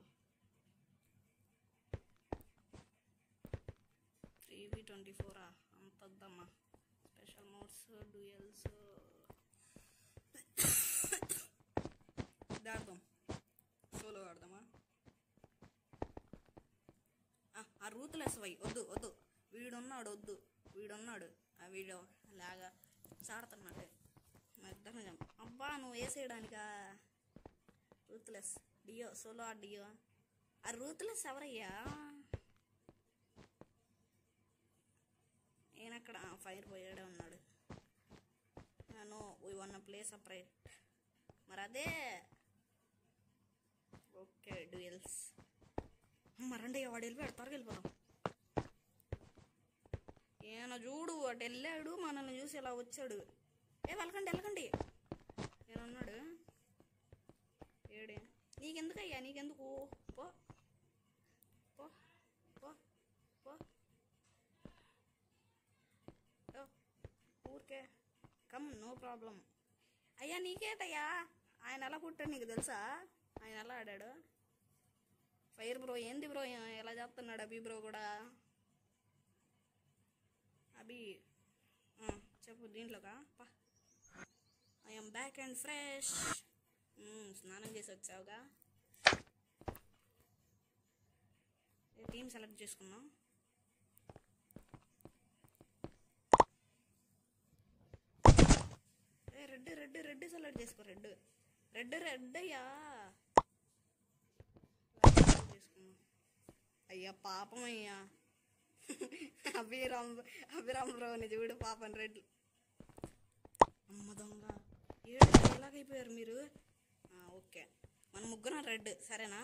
త్రీ వి ట్వంటీ ఫోరా అంత వద్దమ్మా స్పెషల్ మోడ్స్ డ్యూయల్స్ ఆడదాం సోలో ఆడదామా ఆ, ఆ రూత్లెస్ వై వద్దు వద్దు వీడున్నాడు వద్దు వీడున్నాడు ఆ వీడు లాగా చాడుతున్నట్టే మా ఇద్దరం జం అబ్బా నువ్వు వేసేయడానికా రూత్లెస్ డియో సోలో ఆ డియో ఆ రూత్లెస్ ఎవరయ్యా ఈయనక్కడ ఫైర్ పోయాడే ఉన్నాడు no we one play separate మరి అదే ఓకే డ్యూయల్స్ మరండి వాడు వెళ్ళిపోయాడు త్వరగా వెళ్ళిపోదాం ఈయన చూడు అటు వెళ్ళాడు మనల్ని చూసి ఇలా వచ్చాడు ఏ వెళ్ళకండి వెళ్ళకండి నేను ఉన్నాడు ఏడే నీకెందుకయ్యా నీకెందుకు పో పో పో పో ఓ, ఊరికే కమ్ నో ప్రాబ్లం అయ్యా నీకేటయ్యా ఆయన ఎలా పుట్టాడు నీకు తెలుసా ఆయన ఎలా ఆడాడు ఫైర్ బ్రో ఏంది బ్రో ఎలా చేస్తున్నాడు అభి బ్రో కూడా అభి ఆ, చెప్పు దీంట్లోకా పా ఐఎమ్ బ్యాక్ అండ్ ఫ్రెష్ స్నానం చేసి వచ్చావుగా టీం సెలెక్ట్ చేసుకున్నాం ఏ రెడ్ రెడ్ రెడ్ సెలెక్ట్ చేసుకో రెడ్ రెడ్ రెడ్ అయ్యా చేసుకున్నాం అయ్యా పాపం అయ్యా అభిరామ్ అభిరామ్ బ్రోని చూడు పాపం రెడ్ అమ్మ దొంగ ఏడు ఎలాగైపోయారు మీరు ఆ, ఓకే మన ముగ్గురం రెడ్ సరేనా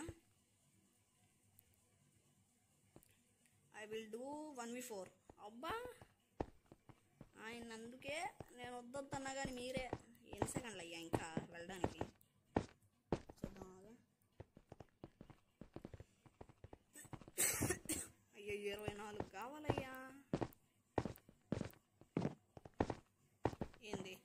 I will do one V four అబ్బా ఆయన అందుకే నేను వద్దొద్దన్నా కానీ మీరే ఎన్ని సెకండ్లు అయ్యా ఇంకా వెళ్ళడానికి చూద్దాం ఆగు. అయ్యో ఇరవై నాలుగు కావాలయ్యా ఏంది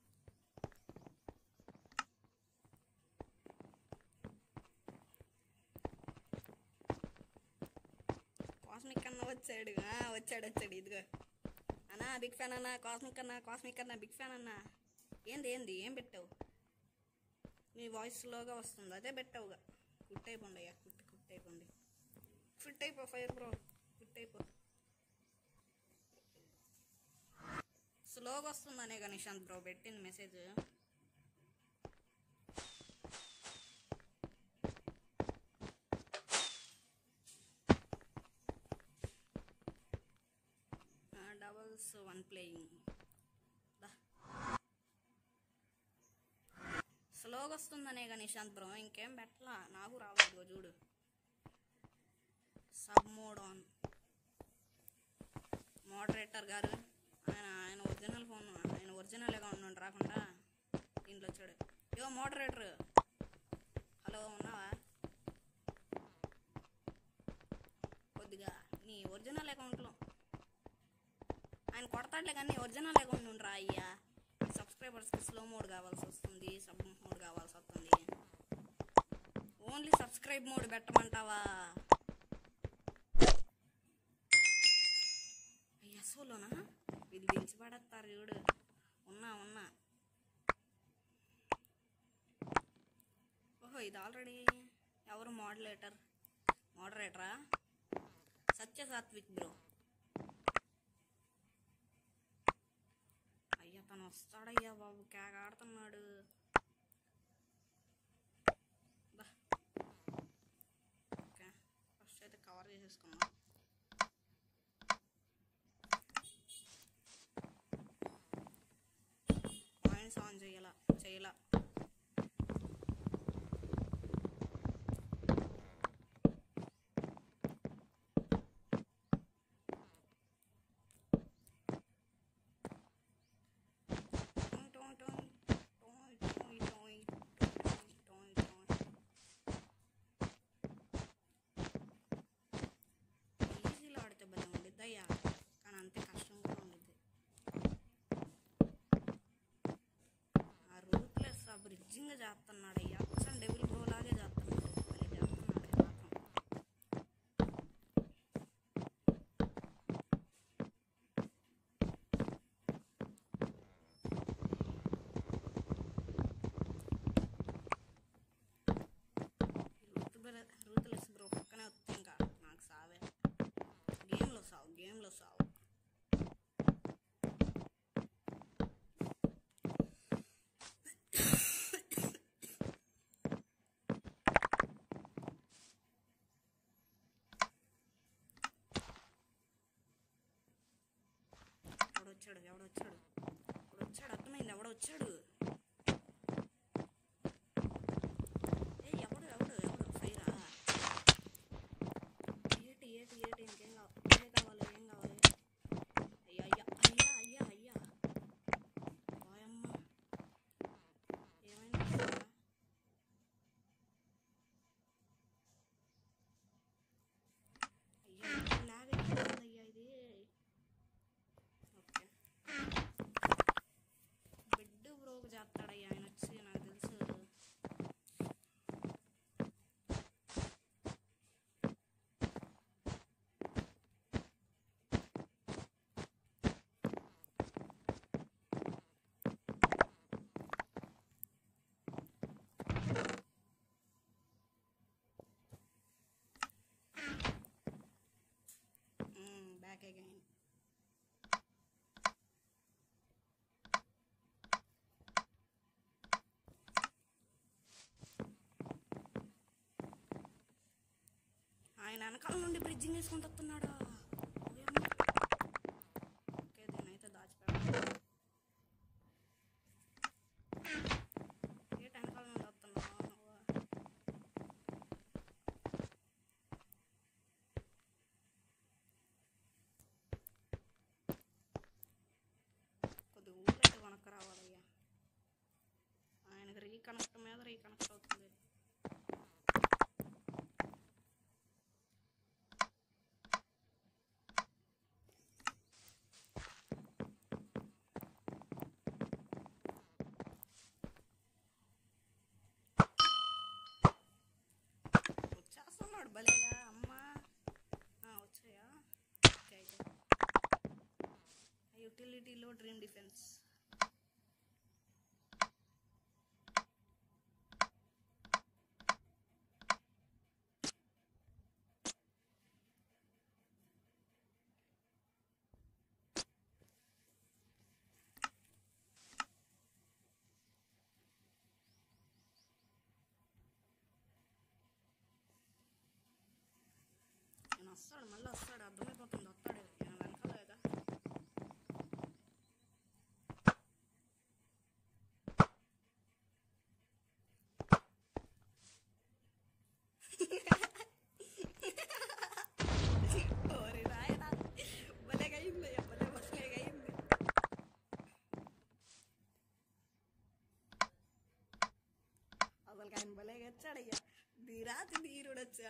కాస్మిక్ అన్న వచ్చాడు ఆ, వచ్చాడు వచ్చాడు ఇదిగో అన్నా బిగ్ ఫ్యాన్ అన్న కాస్మిక్ అన్న కాస్మిక్ అన్న బిగ్ ఫ్యాన్ అన్న ఏంది ఏంది ఏం పెట్టావు నీ వాయిస్ స్లోగా వస్తుంది అదే పెట్టావుగా కుట్ అయిపోండి అయ్యా కుట్టి కుట్ అయిపోండి ఫిట్ అయిపో ఫైర్ బ్రో ఫిట్ అయిపో స్లోగా వస్తుందనే కానీ నిశాంత్ బ్రో పెట్టింది మెసేజ్ డబల్స్ వన్ ప్లేయింగ్ స్లోగా వస్తుందనే కానీ నిశాంత్ బ్రో ఇంకేం పెట్టలా నాకు రావద్దు చూడు సబ్ మోడ్ ఆన్ మోడరేటర్ గారు ఆయన ఆయన ఒరిజినల్ ఫోన్ ఆయన ఒరిజినల్ అకౌంట్ నుండి రాకుండా దీంట్లో వచ్చాడు యో మోడరేటర్ హలో ఉన్నావా కొద్దిగా నీ ఒరిజినల్ అకౌంట్లో ఆయన కొడతాడులే కానీ ఒరిజినల్ అకౌంట్ నుండి రా అయ్యా సబ్స్క్రైబర్స్కి స్లో మోడ్ కావాల్సి వస్తుంది సబ్ మోడ్ కావాల్సి వస్తుంది ఓన్లీ సబ్స్క్రైబ్ మోడ్ పెట్టమంటావా ఎస్ఓలోనా ఇది దించి పడేస్తారు చూడు ఉన్నా ఉన్నా ఓహో ఇది ఆల్రెడీ ఎవరు మోడలేటర్ మోడరేటరా సత్య సాత్విక్ బ్రో అయ్యా తను వస్తాడయ్యా బాబు కేక ఆడుతున్నాడు దా. ఓకే ఫస్ట్ అయితే కవర్ చేసేసుకుందాం పాయింట్స్ ఆన్ చేయాల చేయాల ఈజీలో ఆడితే భలే ఉండిద్ది అయ్యా కానీ అంతే కష్టంగా ఉండిద్ది ఆ రూత్లెస్ ఆ బ్రిడ్జింగ్ చేస్తున్నాడు అయ్యా అచ్చం డెవిల్ బ్రో లాగే చేస్తున్నాడు భలే చేస్తున్నాడు ఈ మాత్రం రూత్ బ్ర- రూత్లెస్ బ్రో పక్కనే వస్తే ఇంకా నాకు సావే గేమ్లో సావు గేమ్లో సావు ఎవడొచ్చాడు ఎవడొచ్చాడు ఎవడొచ్చాడు అర్థమైంది ఎవడొచ్చాడు ఏ ఎవడు ఎవడు ఎవడు ఫైరా ఏటి ఏటి ఏటి ఇంకేం కావాలి ఏ కావాలి ఏం కావాలి అయ్యా అయ్యా అయ్యా అయ్యా అయ్యా వాయమ్మ ఏమైంది అయ్యా లాగ్ అయిపోతుందయ్యా ఇది ఓకే బెడ్ బ్రోక్ చేస్తాడయ్యా ఆయన వచ్చి నాకు తెలుసు బ్యాక్ అగైన్ ఆయన వెనకాల నుండి బ్రిడ్జింగ్ వేసుకుంటూ వస్తున్నాడు ఓయమ్మ. ఓకే దీనైతే దాచిపెడతాను ఏట వెనకాల నుండి వస్తున్నావు నువ్వు? కొద్దిగా ఊరైతే వనక్క రావాలయ్యా ఆయనకి రీకనెక్ట్ మీద రీకనెక్ట్ అవుతుంది వచ్చేస్తున్నాడు భలేగా అమ్మా ఆ, వచ్చాయా ఓకే అయితే యూటిలిటీలో డ్రీమ్ డిఫెన్స్ నేను వస్తాడు మళ్ళీ వస్తాడు అర్థమైపోతుంది వస్తాడు నేను వెనకాలేదా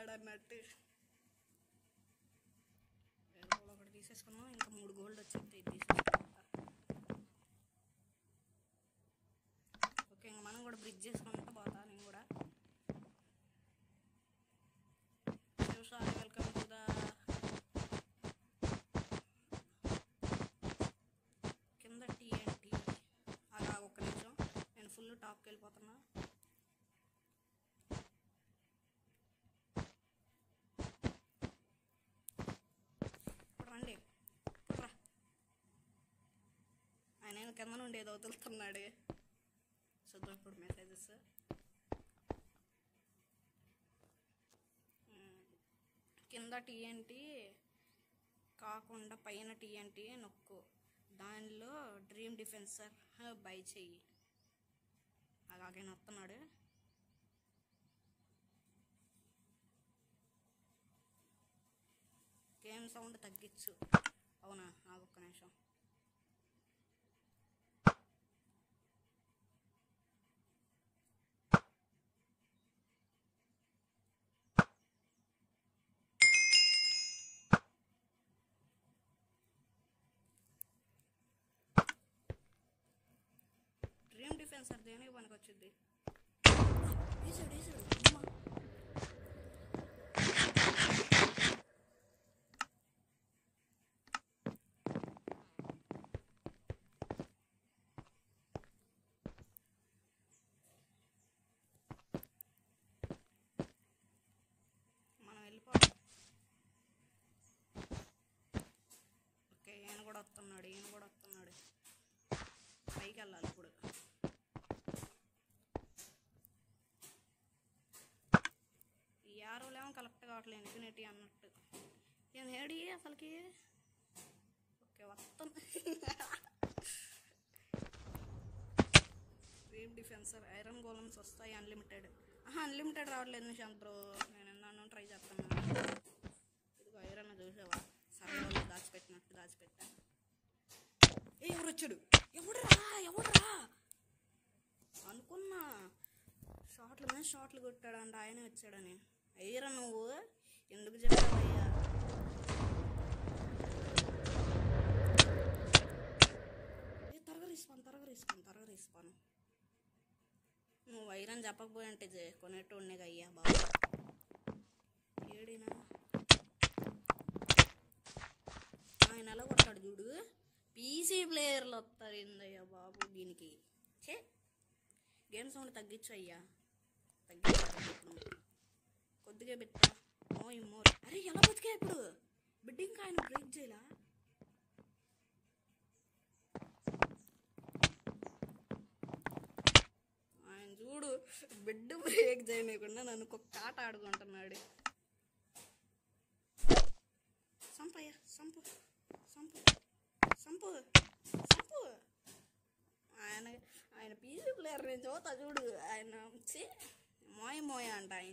వచ్చాడు అన్నట్టు వేరే వాళ్ళు ఒకటి తీసేసుకున్నాం ఇంకా మూడు గోల్డ్ వచ్చేది ఇది తీసేసుకుంటా ఓకే ఇంకా మనం కూడా బ్రిడ్జ్ చేసుకుంటా పోతా నేను కూడా సారీ వెల్కమ్ టు ద కింద టీఎన్టీ అలా ఒక నిమిషం నేను ఫుల్ టాప్కి వెళ్ళిపోతున్నా ఇప్పుడు రండి ఇప్పుడు రా ఆయన ఏదో కింద నుండి ఏదో వదులుతున్నాడు చూద్దాం ఇప్పుడు మెసేజెస్ కింద టీఎన్టీ కాకుండా పైన టీఎన్టీ నొక్కు దానిలో డ్రీమ్ డిఫెన్సర్ బై చెయ్యి అలాగే నొస్తున్నాడు గేమ్ సౌండ్ తగ్గించు అవునా నాకు ఒక్క నిమిషం డ్రీమ్ డిఫెన్సర్ దేనికి పనికి వచ్చింది వేసాడు వేసాడు అమ్మా మనం వెళ్ళిపోతాం ఓకే ఈయన కూడా వస్తున్నాడు ఈయన కూడా వస్తున్నాడు పైకి వెళ్ళాలి ఇప్పుడు ఈ ఆరోలేమో కలెక్ట్ కావట్లేదు ఇన్ఫినిటీ అన్నట్టు ఏం హేడి అసలుకి ఓకే వస్తుంది డ్రీమ్ డిఫెన్సర్ ఐరన్ గోలమ్స్ వస్తాయి అన్లిమిటెడ్ ఆహా అన్లిమిటెడ్ రావట్లేదు నిశాంత్ బ్రో నేను నన్ను ట్రై చేస్తాను ఇదిగో ఐరన్ చూసావా సర్వేలో దాచిపెట్టినట్టు దాచిపెట్టా ఏ ఎవరు వచ్చాడు ఎవడురా ఎవడురా అనుకున్నా షార్ట్ల మీద షార్ట్లు కొట్టాడంట ఆయనే వచ్చాడని అయ్యరా నువ్వు ఎందుకు చెప్పావయ్యా ఏ త్వరగా రిస్పాన్ త్వరగా రిస్పాన్ త్వరగా రిస్పాన్ నువ్వు వైరన్ చెప్పకపోయింటే జే కొనేట్టు ఉండేగా అయ్యా బాబు ఏడినా ఆయన ఎలా కొట్టాడు చూడు పీసీ ప్లేయర్లు వస్తారు ఏందయ్యా బాబు దీనికి చే గేమ్ సౌండ్ తగ్గించు అయ్యా తగ్గించు కొద్దిగా పెట్టా మో మోర్ అరే ఎలా బతికా ఇప్పుడు బిడ్డింగ్ ఆయన బ్రేక్ చేయలా ఆయన చూడు బిడ్డ బ్రేక్ చేయనీయకుండా నన్ను కుక్క ఆట ఆడుకుంటున్నాడు సంపయ్య సంపు సంపు సంపు సంపు ఆయన ఆయన పీసీ ప్లేయర్ నేను చూస్తా చూడు ఆయన ఛీ, మోయ మోయ అంట ఆయన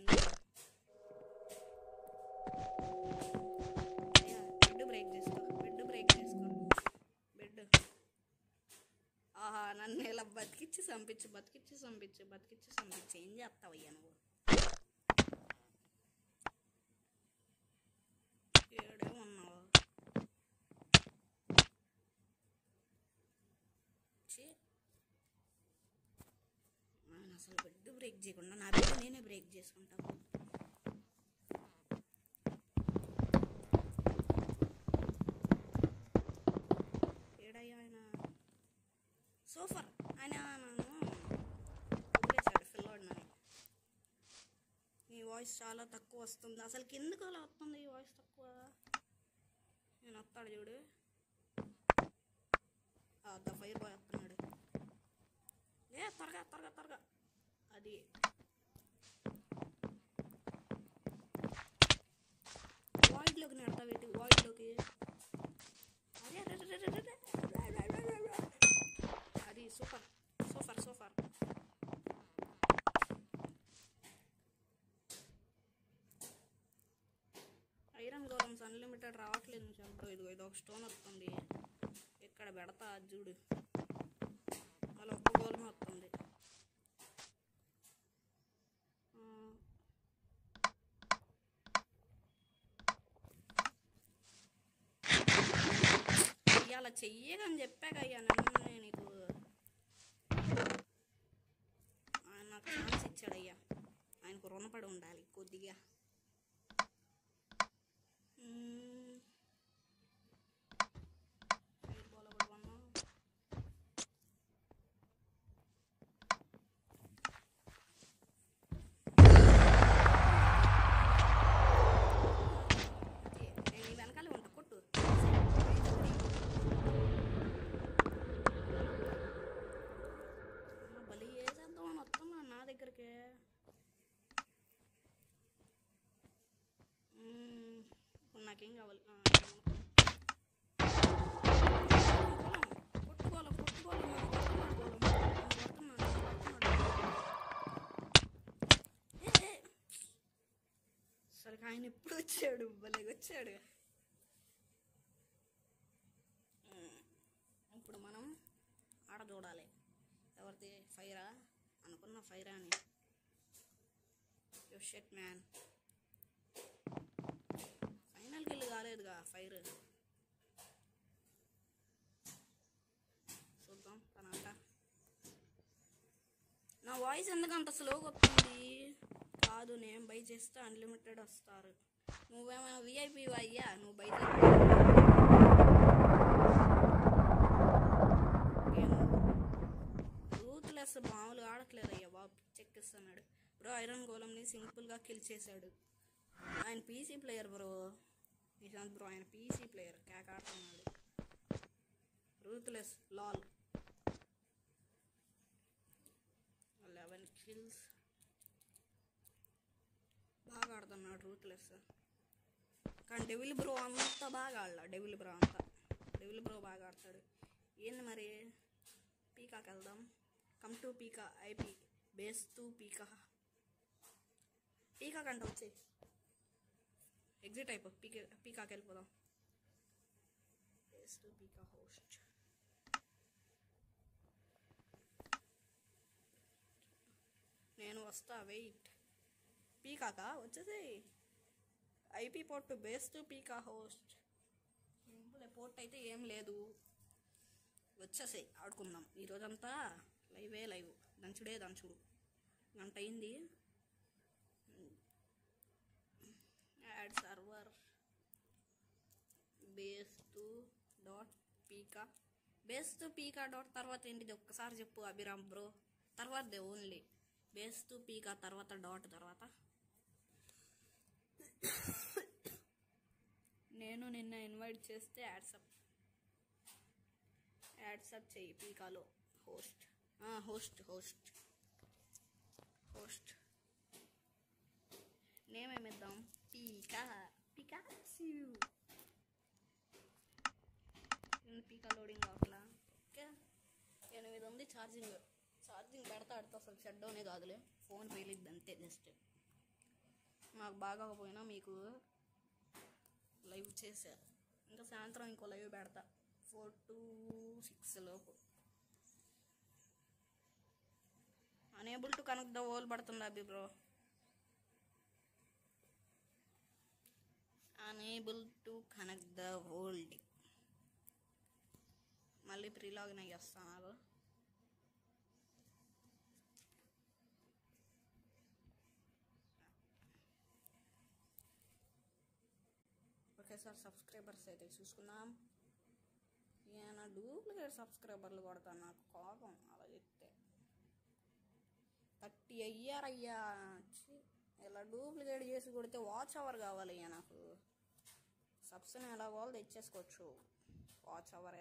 బెడ్ బ్రేక్ చేసుకో బెడ్ బ్రేక్ చేసుకో బెడ్ ఆహా నన్ను ఇలా బతికిచ్చి చంపించు బతికిచ్చి చంపించు బతికిచ్చి చంపించు ఏం చేస్తావయ్యా నువ్వు ఏడే ఉన్నావు ఛీ. ఆయన అసలు బెడ్ బ్రేక్ చేయకుండా నా బెడ్ నేనే బ్రేక్ చేసుకుంటాను ఏడయ్యా ఆయన సూపర్ ఆయన నన్ను వదిలేశాడు పిల్లోడినని నీ వాయిస్ చాలా తక్కువ వస్తుంది అసలు ఎందుకు అలా వస్తుంది ఈ వాయిస్ తక్కువ నేను వస్తాడు చూడు ద ఫైర్ బాయ్ వస్తున్నాడు లే త్వరగా త్వరగా త్వరగా అది వాయిడ్లోకి నెడతా పెట్టి వాయిడ్లోకి అరే అరే, అరే, అరే, అరే, అరే, అరే, అరే, అరే. అది super super super iron golems unlimited రావట్లేదు నిమిషం ఇదిగో ఇది ఒక స్టోన్ వస్తుంది ఇక్కడ పెడతా అది చూడు మళ్ళీ ఒక్క గోలం వస్తుంది ఆ. అలా చెయ్యకని చెప్పాక అయ్యా నన్ను నీకు ఆయన నాకు ఛాన్స్ ఇచ్చాడయ్యా ఆయనకు రుణపడి ఉండాలి కొద్దిగా మ్మ్. ఫైర్ బాల్ ఒకటి కొన్నా. అంతే. నేను నీ వెనకాలే ఉంటా కొట్టు అమ్మ, బలి వేసేద్దాం అని వస్తున్నా నా దగ్గరికి మ్మ్. ఇప్పుడు నాకేం కావాలి ఆ, ఏమనుకో. కొట్టుకోవాలి కొట్టుకోవాలి నన్ను కొడుతున్నాడు గోళం. నన్ను కొడుతున్నాడు, నన్ను కొడుతున్నాడు. ఏ, ఏ. సరే ఆయన ఎప్పుడు వచ్చాడు భలే వచ్చాడు మ్మ్. ఇప్పుడు మనం ఆడ చూడాలి ఎవరిది ఫైరా అనుకున్న ఫైరా అని యో షెట్ మ్యాన్ ఫైనల్కి వెళ్ళి కాలేదుగా ఫైర్ చూద్దాం తనంట నా వాయిస్ ఎందుకు అంత స్లోగా వస్తుంది కాదు నేను బై చేస్తే అన్లిమిటెడ్ వస్తారు నువ్వేమైనా విఐపి అయ్యా నువ్వు బై రూత్లెస్ మామూలుగా ఆడట్లేదు అయ్యా బాబు చెక్కిస్తున్నాడు బ్రో ఐరన్ గోలంని సింపుల్గా కిల్ చేశాడు ఆయన PC player bro Nishant bro ఆయన పీసీ ప్లేయర్ క్యాక్ ఆడుతున్నాడు రూత్లెస్ లాల్ లెవెన్ కిల్స్ బాగా ఆడుతున్నాడు రూత్లెస్ కానీ డెవిల్ బ్రో అంత బాగా ఆడలా డెవిల్ బ్రో అంతా డెవిల్ బ్రో బాగా ఆడతాడు ఏంది మరి పీకాకి వెళ్దాం come to Pika IP base to Pika peacock అంట వచ్చి ఎగ్జిట్ అయిపో పీకే పీకాకి వెళ్ళిపోదాం బేస్ టు పీకా హోస్ట్ నేను వస్తా వెయిట్ పీకాకా వచ్చేసి IP port base to Pika host simple port అయితే ఏం లేదు వచ్చేసాయి ఆడుకుందాం ఈరోజంతా లైవే లైవ్ దంచుడే దంచుడు గంట అయింది add server base to dot Pika base to Pika dot తర్వాత ఏంటిది ఒక్కసారి చెప్పు అభిరామ్ బ్రో తర్వాతదే ఓన్లీ బేస్ టు పీకా తర్వాత డాట్ తర్వాత నేను నిన్న ఇన్వైట్ చేస్తే యాడ్సప్ యాడ్సప్ చెయ్యి పీకాలో host host host host name ఏమిద్దాం పీకా పీకా పీకా లోడింగ్ అవట్లా ఓకే ఎనిమిది ఉంది ఛార్జింగ్ ఛార్జింగ్ పెడతా ఆడితే అసలు షట్ డౌనే కాదులే ఫోన్ పేలిద్ది అంతే జస్ట్ నాకు బాగోకపోయినా మీకు లైవ్ చేశా ఇంకా సాయంత్రం ఇంకో లైవ్ పెడతా ఫోర్ టు సిక్స్ లోపు unable to connect the world పడుతుంది Abhi bro unable to connect the world మళ్ళీ ప్రీ లాగిన్ అయ్యి వస్తాను ఓకే సార్ సబ్స్క్రైబర్స్ అయితే చూసుకుందాం ఈయన డూప్లికేట్ సబ్స్క్రైబర్లు కొడతాను నాకు కోపం అలా చెప్తే థర్టీ అయ్యారయ్యా ఛీ, ఇలా డూప్లికేట్ చేసి కొడితే వాచ్ అవర్ కావాలి అయ్యా నాకు సబ్స్ని ఎలా వాళ్ళు తెచ్చేసుకోవచ్చు వాచ్ అవరే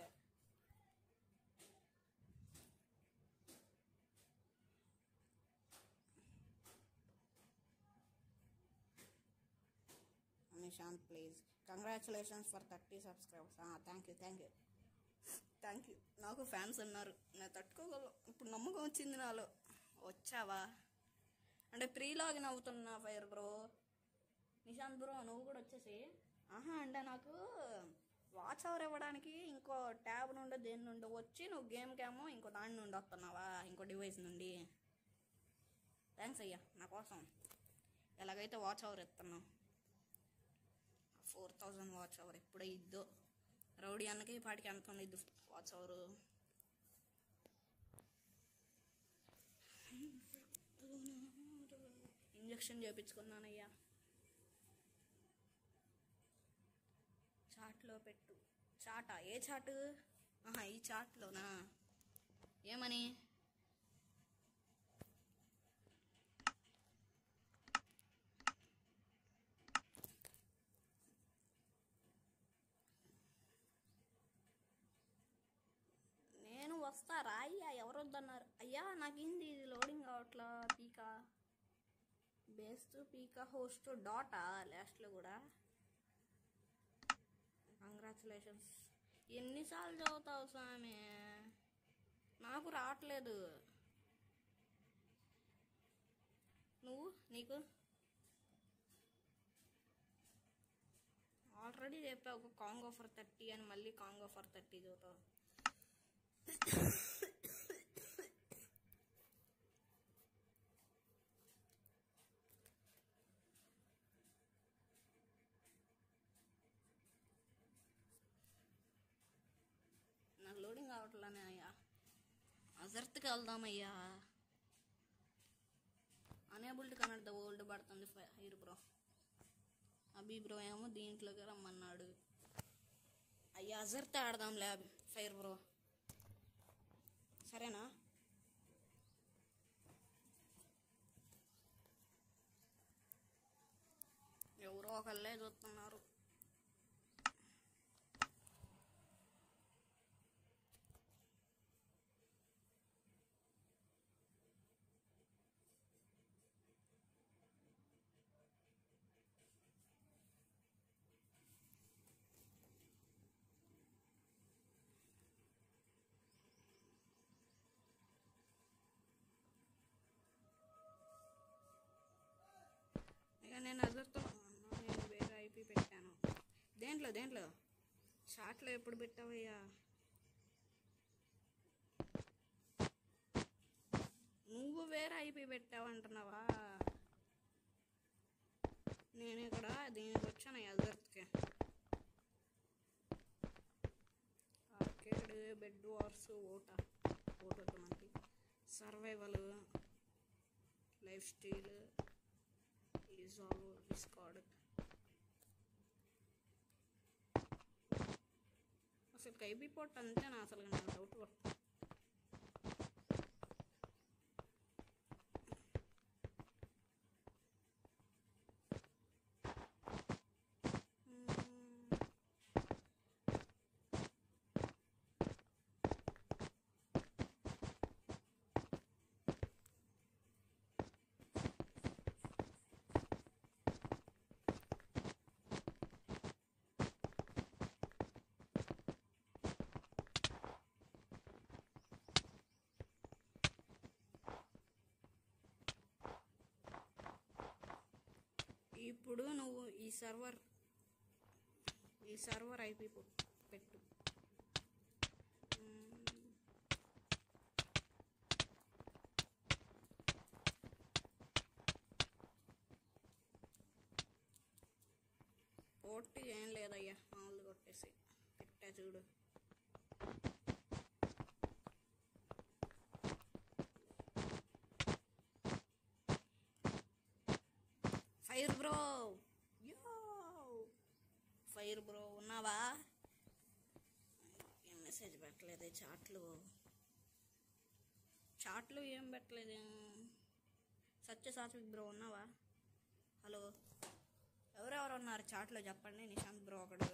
Nishant please congratulations for thirty subscribers thank you thank you thank you నాకు ఫ్యాన్స్ ఉన్నారు నేను తట్టుకోగలను ఇప్పుడు నమ్మకం వచ్చింది నాలో వచ్చావా అంటే ప్రీ లాగిన్ అవుతున్నా ఫైర్ బ్రో నిశాంత్ బ్రో నువ్వు కూడా వచ్చేసి ఆహా అంటే నాకు వాచ్ అవర్ ఇవ్వడానికి ఇంకో ట్యాబ్ నుండి దేని నుండి వచ్చి నువ్వు గేమ్ కేమో ఇంకో దాని నుండి వస్తున్నావా ఇంకో డివైస్ నుండి థ్యాంక్స్ అయ్యా నా కోసం ఎలాగైతే వాచ్ అవర్ ఇస్తున్నావు ఫోర్ థౌజండ్ వాచ్ అవర్ ఎప్పుడైద్దో రౌడీ లోడి అన్నకి ఈ పాటికి ఎంత ఉంది వాచ్ అవరు ఇంజక్షన్ చేయించుకున్నానయ్యా చాట్లో పెట్టు చాటా ఏ చాటు ఆహా ఈ చాట్లోనా ఏమని నేను వస్తారా అయ్యా ఎవరు వద్దన్నారు అయ్యా నాకేంది ఇది లోడింగ్ అవట్లా పీకా బేస్ట్ పీకా హోస్ట్ డాటా లాస్ట్లో కూడా కంగ్రాచులేషన్స్ ఎన్నిసార్లు చదువుతావు స్వామి నాకు రావట్లేదు నువ్వు నీకు ఆల్రెడీ చెప్పావు ఒక కాంగో ఫర్ థర్టీ అని మళ్ళీ కాంగో ఫర్ థర్టీ చదువుతావు నాకు లోడింగ్ కావట్లేనే అయ్యా అజర్త్కి వెళ్దామయ్యా unable to connect the world పడుతుంది ఫైర్ బ్రో అభి బ్రో ఏమో దీంట్లోకి రమ్మన్నాడు అయ్యా అజర్త్ ఆడదాంలే ఫైర్ బ్రో సరేనా ఎవరో ఒకళ్ళే చూస్తున్నారు ఇక నేను అదర్తో నేను వేరే ఐపీ పెట్టాను దేంట్లో దేంట్లో షాట్లో ఎప్పుడు పెట్టావయ్యా నువ్వు వేరే ఐపీ పెట్టావంటున్నావా నేను ఇక్కడ దీనికి వచ్చాను అదర్త్కి ఆర్కేడ్ బెడ్ వార్స్ ఓట ఓట మనకి survival lifestyle resolve discord అసలు కైబీ పోట్ అంతేనా అసలు నాకు డౌట్ పడుతుంది ఇప్పుడు నువ్వు ఈ సర్వర్ ఈ సర్వర్ ఐపీ పెట్టు మ్మ్. పోటీ ఏం లేదయ్యా మామూలు కొట్టేసి పెట్టా చూడు fire bro yo fire bro ఉన్నావా ఏం మెసేజ్ పెట్టలేదే చాట్లు చాట్లు ఏం పెట్టలేదు సత్య సాత్విక్ బ్రో ఉన్నావా హలో ఎవరెవరు ఉన్నారు చాట్లో చెప్పండి నిశాంత్ బ్రో ఒకడు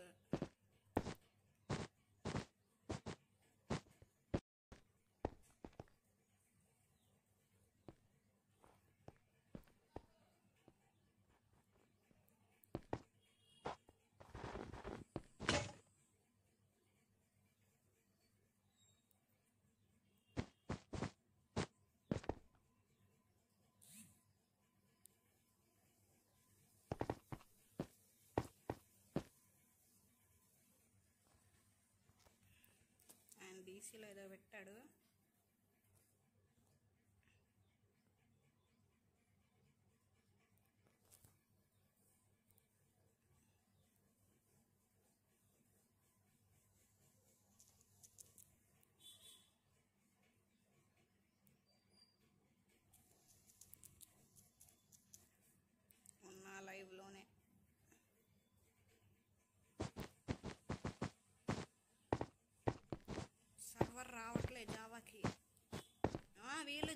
ఆయన డీసీలో ఏదో పెట్టాడు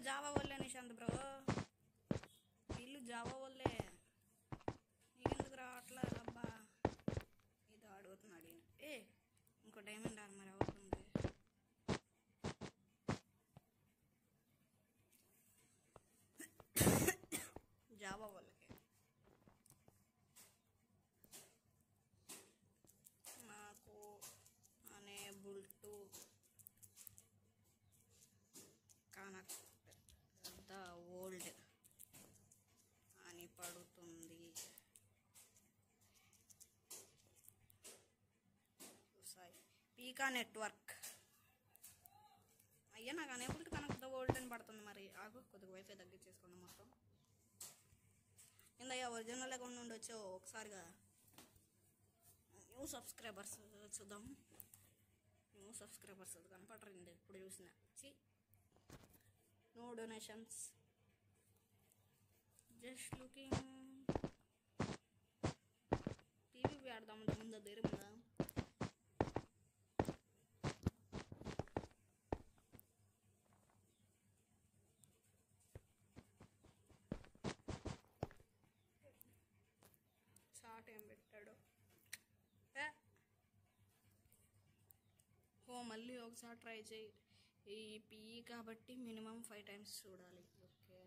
జావా వాళ్ళే నిశాంత్ బ్రో వీళ్ళు జావా వాళ్ళే నీకెందుకు రావట్లా అబ్బా ఇది అడుగుతున్నాడు ఈయన ఏ ఇంకో డైమండ్ ఆర్మర్ అవుతుంది జావా వాళ్ళకి నాకు unable to connect the world అని పడుతుంది సారీ పీకా నెట్వర్క్ అయ్యా నాకు unable to connect the world అని పడుతుంది మరి ఆగు కొద్దిగా వైఫై తగ్గించేసుకుందాం మొత్తం ఇందయ్యా ఒరిజినల్ అకౌంట్ నుండి వచ్చావు ఒకసారిగా న్యూ సబ్స్క్రైబర్స్ చూద్దాం న్యూ సబ్స్క్రైబర్స్ అది కనపడరండి ఇప్పుడు చూసిన చి no donations just looking TV ఆడదాం ముందు దగ్గర ఉందా షార్ట్ ఏం పెట్టాడు ఏ ఓ మళ్ళీ ఒకసారి ట్రై చేయి ఈ పిఈ కాబట్టి మినిమం ఫైవ్ టైమ్స్ చూడాలి ఓకే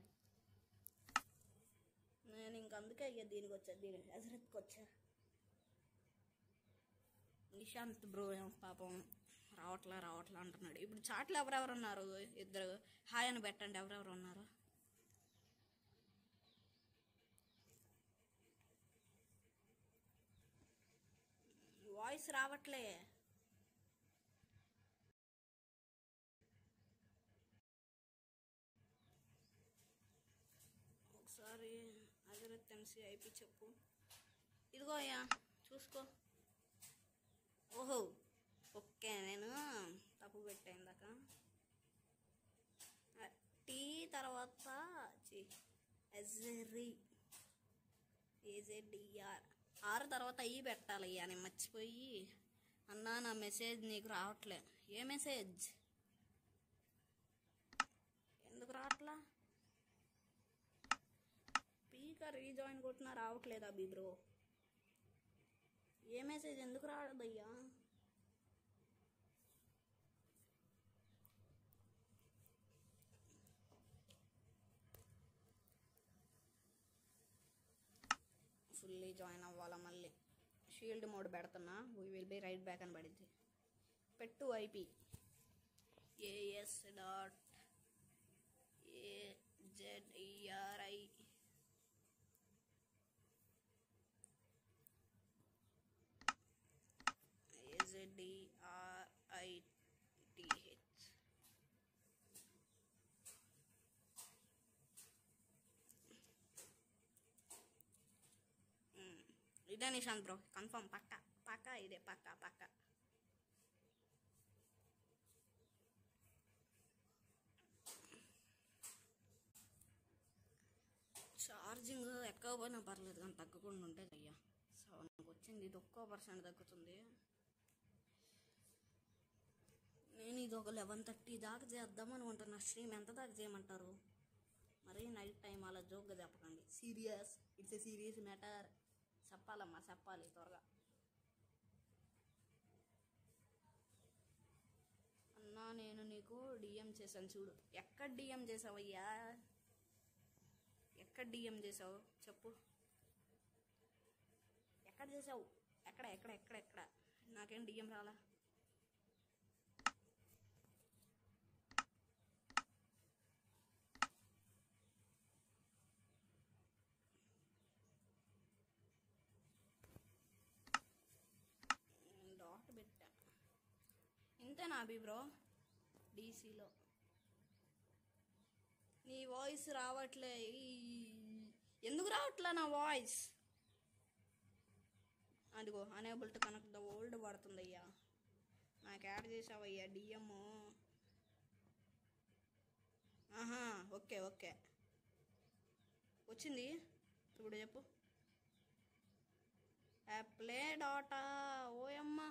నేను ఇంక అందుకే అయ్యా దీనికి వచ్చా దీని హెజరత్కి వచ్చా నిశాంత్ బ్రో ఏమో పాపం రావట్లా రావట్లా అంటున్నాడు ఇప్పుడు చాట్లు ఎవరెవరు ఉన్నారు ఇద్దరు హాయ్ అని పెట్టండి ఎవరెవరు ఉన్నారు వాయిస్ రావట్లే ఒకసారి అజరత్ తెలిసి అయిపి చెప్పు ఇదిగో అయ్యా చూసుకో ఓహో ఓకే నేను తప్పు పెట్టా ఇందాక ఆ, టీ తర్వాత ఎజరి ఏజెడ్ఈఆర్ ఆర్ తర్వాత ఈ పెట్టాలి అయ్యా నేను మర్చిపోయి అన్నా నా మెసేజ్ నీకు రావట్లే ఏ మెసేజ్ ఎందుకు రావట్లా స్పీకర్ రీజాయిన్ కొట్టినా రావట్లేదా బీ బ్రో ఏ మెసేజ్ ఎందుకు రావద్దయ్యా ఫుల్లీ జాయిన్ అవ్వాలా మళ్ళీ షీల్డ్ మోడ్ పెడుతున్నా we will be right back అని పడింది పెట్టు IP AS dot AZERI AZERITH ఇదే నిశాంత్ బ్రో కన్ఫర్మ్ పక్క పక్క ఇదే పక్క పక్క ఛార్జింగ్ ఎక్కువ పోయినా పర్లేదు కానీ తగ్గకుండా ఉంటుంది అయ్యా సో నాకు వచ్చింది ఇది ఒక్కో పర్సెంట్ తగ్గుతుంది నేను ఇది ఒక లెవెన్ థర్టీ దాకా చేద్దాం అనుకుంటున్నా స్ట్రీమ్ ఎంత దాకా చేయమంటారు మరి నైట్ టైం అలా జోక్గా చెప్పకండి serious it's a serious matter చెప్పాలమ్మా చెప్పాలి త్వరగా అన్నా నేను నీకు డిఎం చేశాను చూడు ఎక్కడ డిఎం చేసావయ్యా ఎక్కడ డిఎం చేసావు చెప్పు ఎక్కడ చేసావు ఎక్కడ ఎక్కడ ఎక్కడ ఎక్కడ నాకేం డిఎం రాలా డాట్ పెట్టా ఇంతేనా అభి బ్రో డీసీలో నీ వాయిస్ రావట్లే ఈ- ఎందుకు రావట్లే నా వాయిస్ అదిగో unable to connect the world పడుతుంది అయ్యా నాకు యాడ్ చేసావయ్యా డిఎం ఆహా ఓకే ఓకే వచ్చింది ఇప్పుడు చెప్పు ప్లే డాటా ఓయమ్మ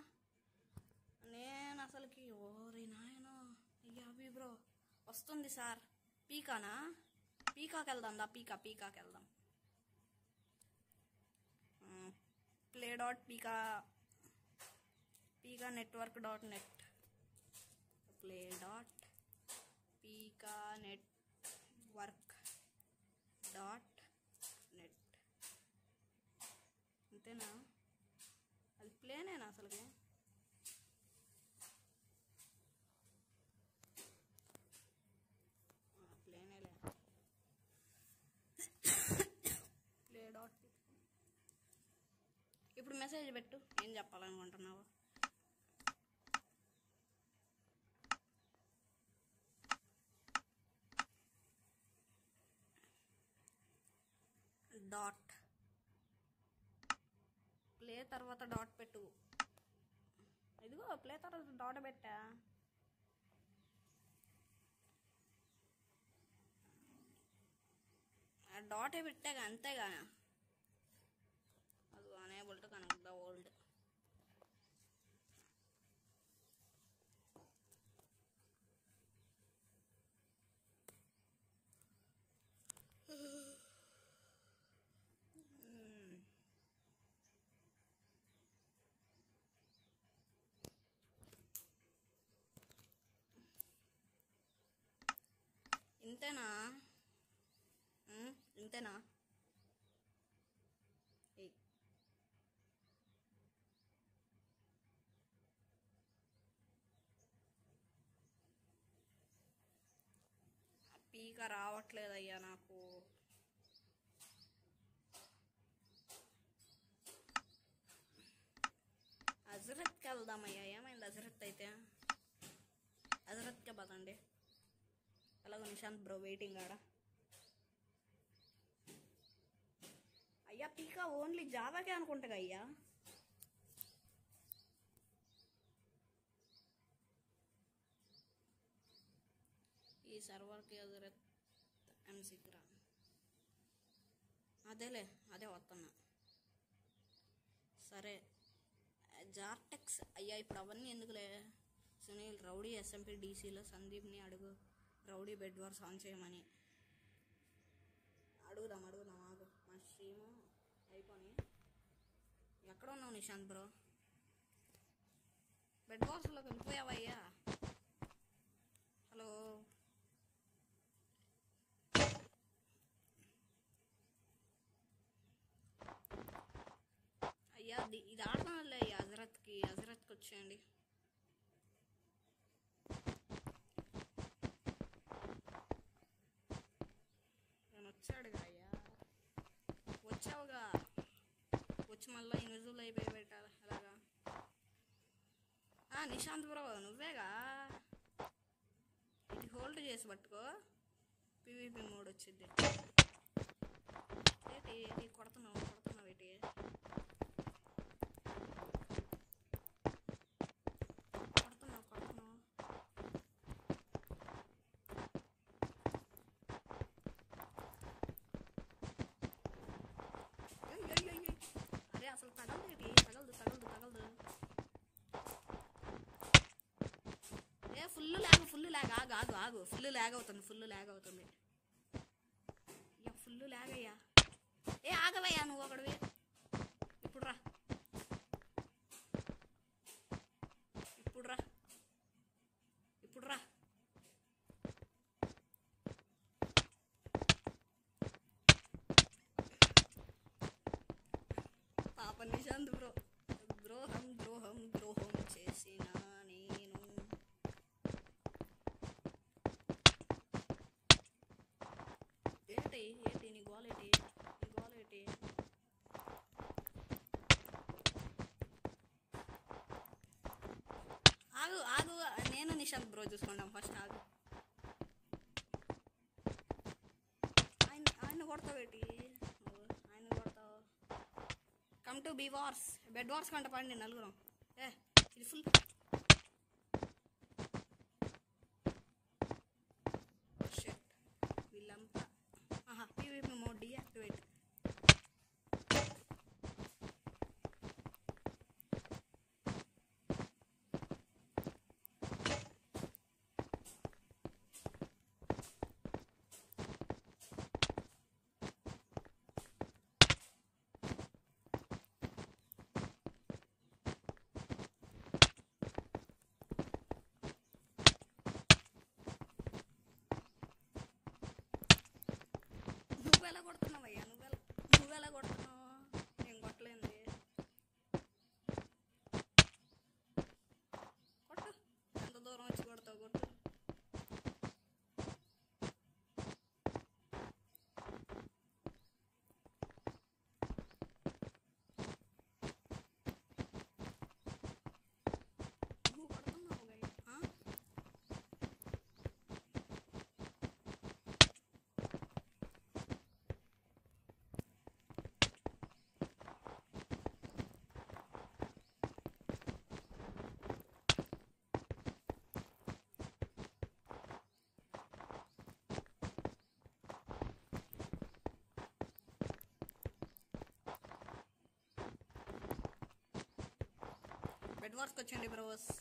నేను అసలుకి ఓరి నాయన అయ్యా అభి బ్రో వస్తుంది సార్ పీకానా పీకాకి వెళ్దాం దా పీకా పీకాకి వెళ్దాం play dot Pika Pika network dot net play dot Pika network dot net అంతేనా అది ప్లేనేనా అసలుకి ప్లేనేలే ప్లే డాట్ ఇప్పుడు మెసేజ్ పెట్టు ఏం చెప్పాలనుకుంటున్నావు డాట్ ప్లే తర్వాత డాట్ పెట్టు ఇదిగో ప్లే తర్వాత డాట్ పెట్టా ఆ డాటే పెట్టాగా అంతేగా అది unable to connect the world ఇంతేనా ఉమ్, ఇంతేనా ఏయ్. ఆ పీక రావట్లేదయ్యా నాకు హజరత్కి వెళ్దామయ్యా ఏమైంది హజరత్ అయితే హజరత్కే పదండి అలాగో నిశాంత్ బ్రో వెయిటింగ్ ఆడ అయ్యా పీకా ఓన్లీ జావాకే అనుకుంటా అయ్యా ఈ సర్వర్కి హజరత్ ఎంసీకి రా అదేలే అదే వస్తున్నా సరే జార్టెక్స్ అయ్యా ఇప్పుడు అవన్నీ ఎందుకులే సునీల్ రౌడీ ఎస్ఎంపీ డీసీలో సందీప్ని అడుగు రౌడీ బెడ్ వార్స్ ఆన్ చేయమని అడుగుదాం అడుగుదాం ఆగు మా స్ట్రీము అయిపోయి ఎక్కడ ఉన్నావు నిశాంత్ బ్రో బెడ్ వార్స్లోకి వెళ్ళిపోయావయ్యా హలో అయ్యా ది- ఇది ఆడతానులే అయ్యా హజరత్కి హజరత్కి వచ్చేయండి నేను వచ్చాడుగా అయ్యా వచ్చావుగా వచ్చి మళ్ళీ ఇన్విజిబుల్ అయిపోయి పెట్టాలి అలాగా ఆ, నిశాంత్ బ్రో నువ్వేగా ఇది హోల్డ్ చేసి పట్టుకో పీవీపీ మోడ్ వచ్చింది ఏంటి ఏంటి కొడుతున్నావు కొడుతున్నావు ఏంటి కొడుతున్నావు కొడుతున్నావు ఏయ్, ఏయ్, ఏయ్, ఏయ్. అరే అసలు తగలదు ఏంటి తగలదు తగలదు తగలదు ఏ ఫుల్ లాగ్ ఫుల్ లాగ్ ఆగు ఆగు ఆగు ఫుల్ లాగ్ అవుతుంది ఫుల్ లాగ్ అవుతుంది అయ్యా ఫుల్ లాగ్ అయ్యా ఏ ఆగవయ్యా నువ్వు ఒకడివి ఇప్పుడు రా ఇప్పుడు రా ఇప్పుడు రా పాప నిశాంత్ బ్రో ద్రోహం ద్రోహం ద్రోహం చేసిన నేను ఏంటి ఏంటి నీ గోలేటి నీ గోలేటి ఆగు ఆగు నేను నిశాంత్ బ్రో చూసుకుంటాం ఫస్ట్ ఆగు ఆయన ఆయన కొడతావేటి నువ్వు ఆయన కొడతావు కమ్ టు బీ వార్స్ బెడ్ వార్స్ కంట పండి నలుగురం ఏ ఇది ఫుల్ షిట్ వీళ్ళంతా ఆహా పీవీపీ మోడ్ డీయాక్టివేట్ వార్స్కి వచ్చేయండి bros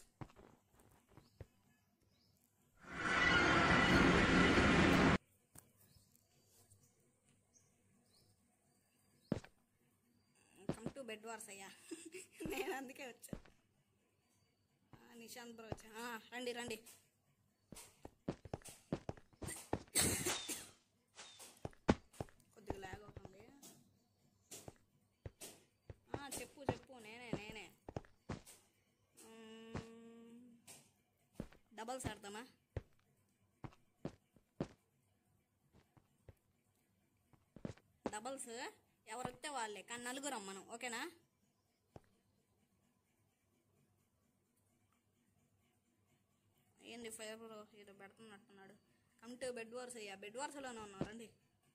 come to bed wars అయ్యా నేను అందుకే వచ్చా ఆ, నిశాంత్ బ్రో వచ్చా ఆ, రండి రండి కొద్దిగా లాగ్ అవుతుంది ఆ, చెప్పు చెప్పు నేనే నేనే మ్మ్. డబల్స్ ఆడతామా డబల్స్ ఎవరు వస్తే వాళ్ళే కానీ నలుగురం మనం ఓకేనా ఏంది ఫైర్ ఏదో పెడుతున్నట్టున్నాడు కమ్ టు బెడ్ వార్స్ అయ్యా బెడ్ వార్స్లోనే ఉన్నాం రండి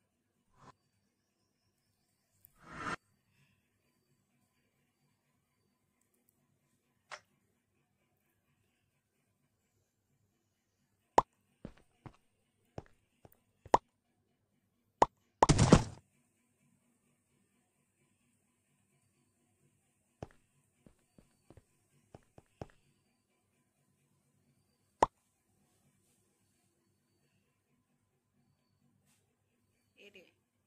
ఏంటి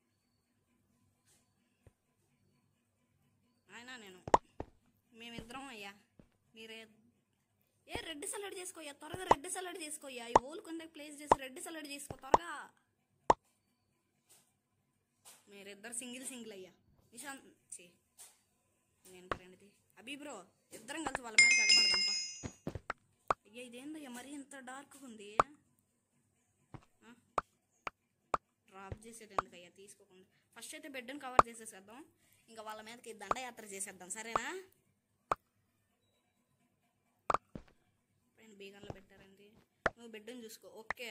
ఆయన నేను మేమిద్దరం అయ్యా మీరే ఏ రెడ్ సలాడ్ చేసుకోయ్యా త్వరగా రెడ్ సలాడ్ చేసుకోయ్యా ఈ ఓల్ కొండ ప్లేస్ చేసి రెడ్ సలాడ్ చేసుకో త్వరగా మీరిద్దరు సింగిల్ సింగిల్ అయ్యా నిశాంత్ ఛీ నేను రెండుది అభి బ్రో ఇద్దరం కలిసి వాళ్ళ మీద కగబడదాంపా అయ్యా ఇదేందయ్యా మరీ ఇంత డార్క్గా ఉంది ఆ? డ్రాప్ చేసేది ఎందుకయ్యా తీసుకోకుండా ఫస్ట్ అయితే బెడ్ని కవర్ చేసేసేద్దాం ఇంకా వాళ్ళ మీదకి దండయాత్ర చేసేద్దాం సరేనా పైన బీగన్లో పెట్టారండి నువ్వు బెడ్ని చూసుకో ఓకే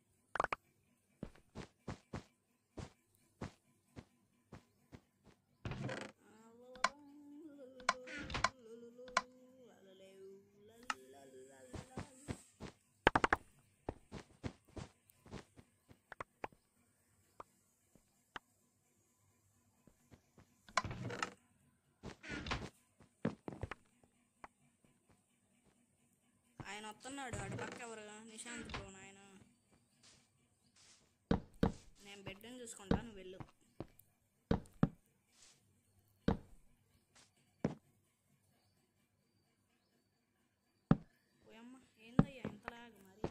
ఆయన వస్తున్నాడు అటు పక్క ఎవరు నిశాంత్ బ్రో ఆయన నేను బెడ్ని చూసుకుంటా నువ్వు వెళ్ళు పోయమ్మ ఏందయ్యా ఇంతలాగా మరి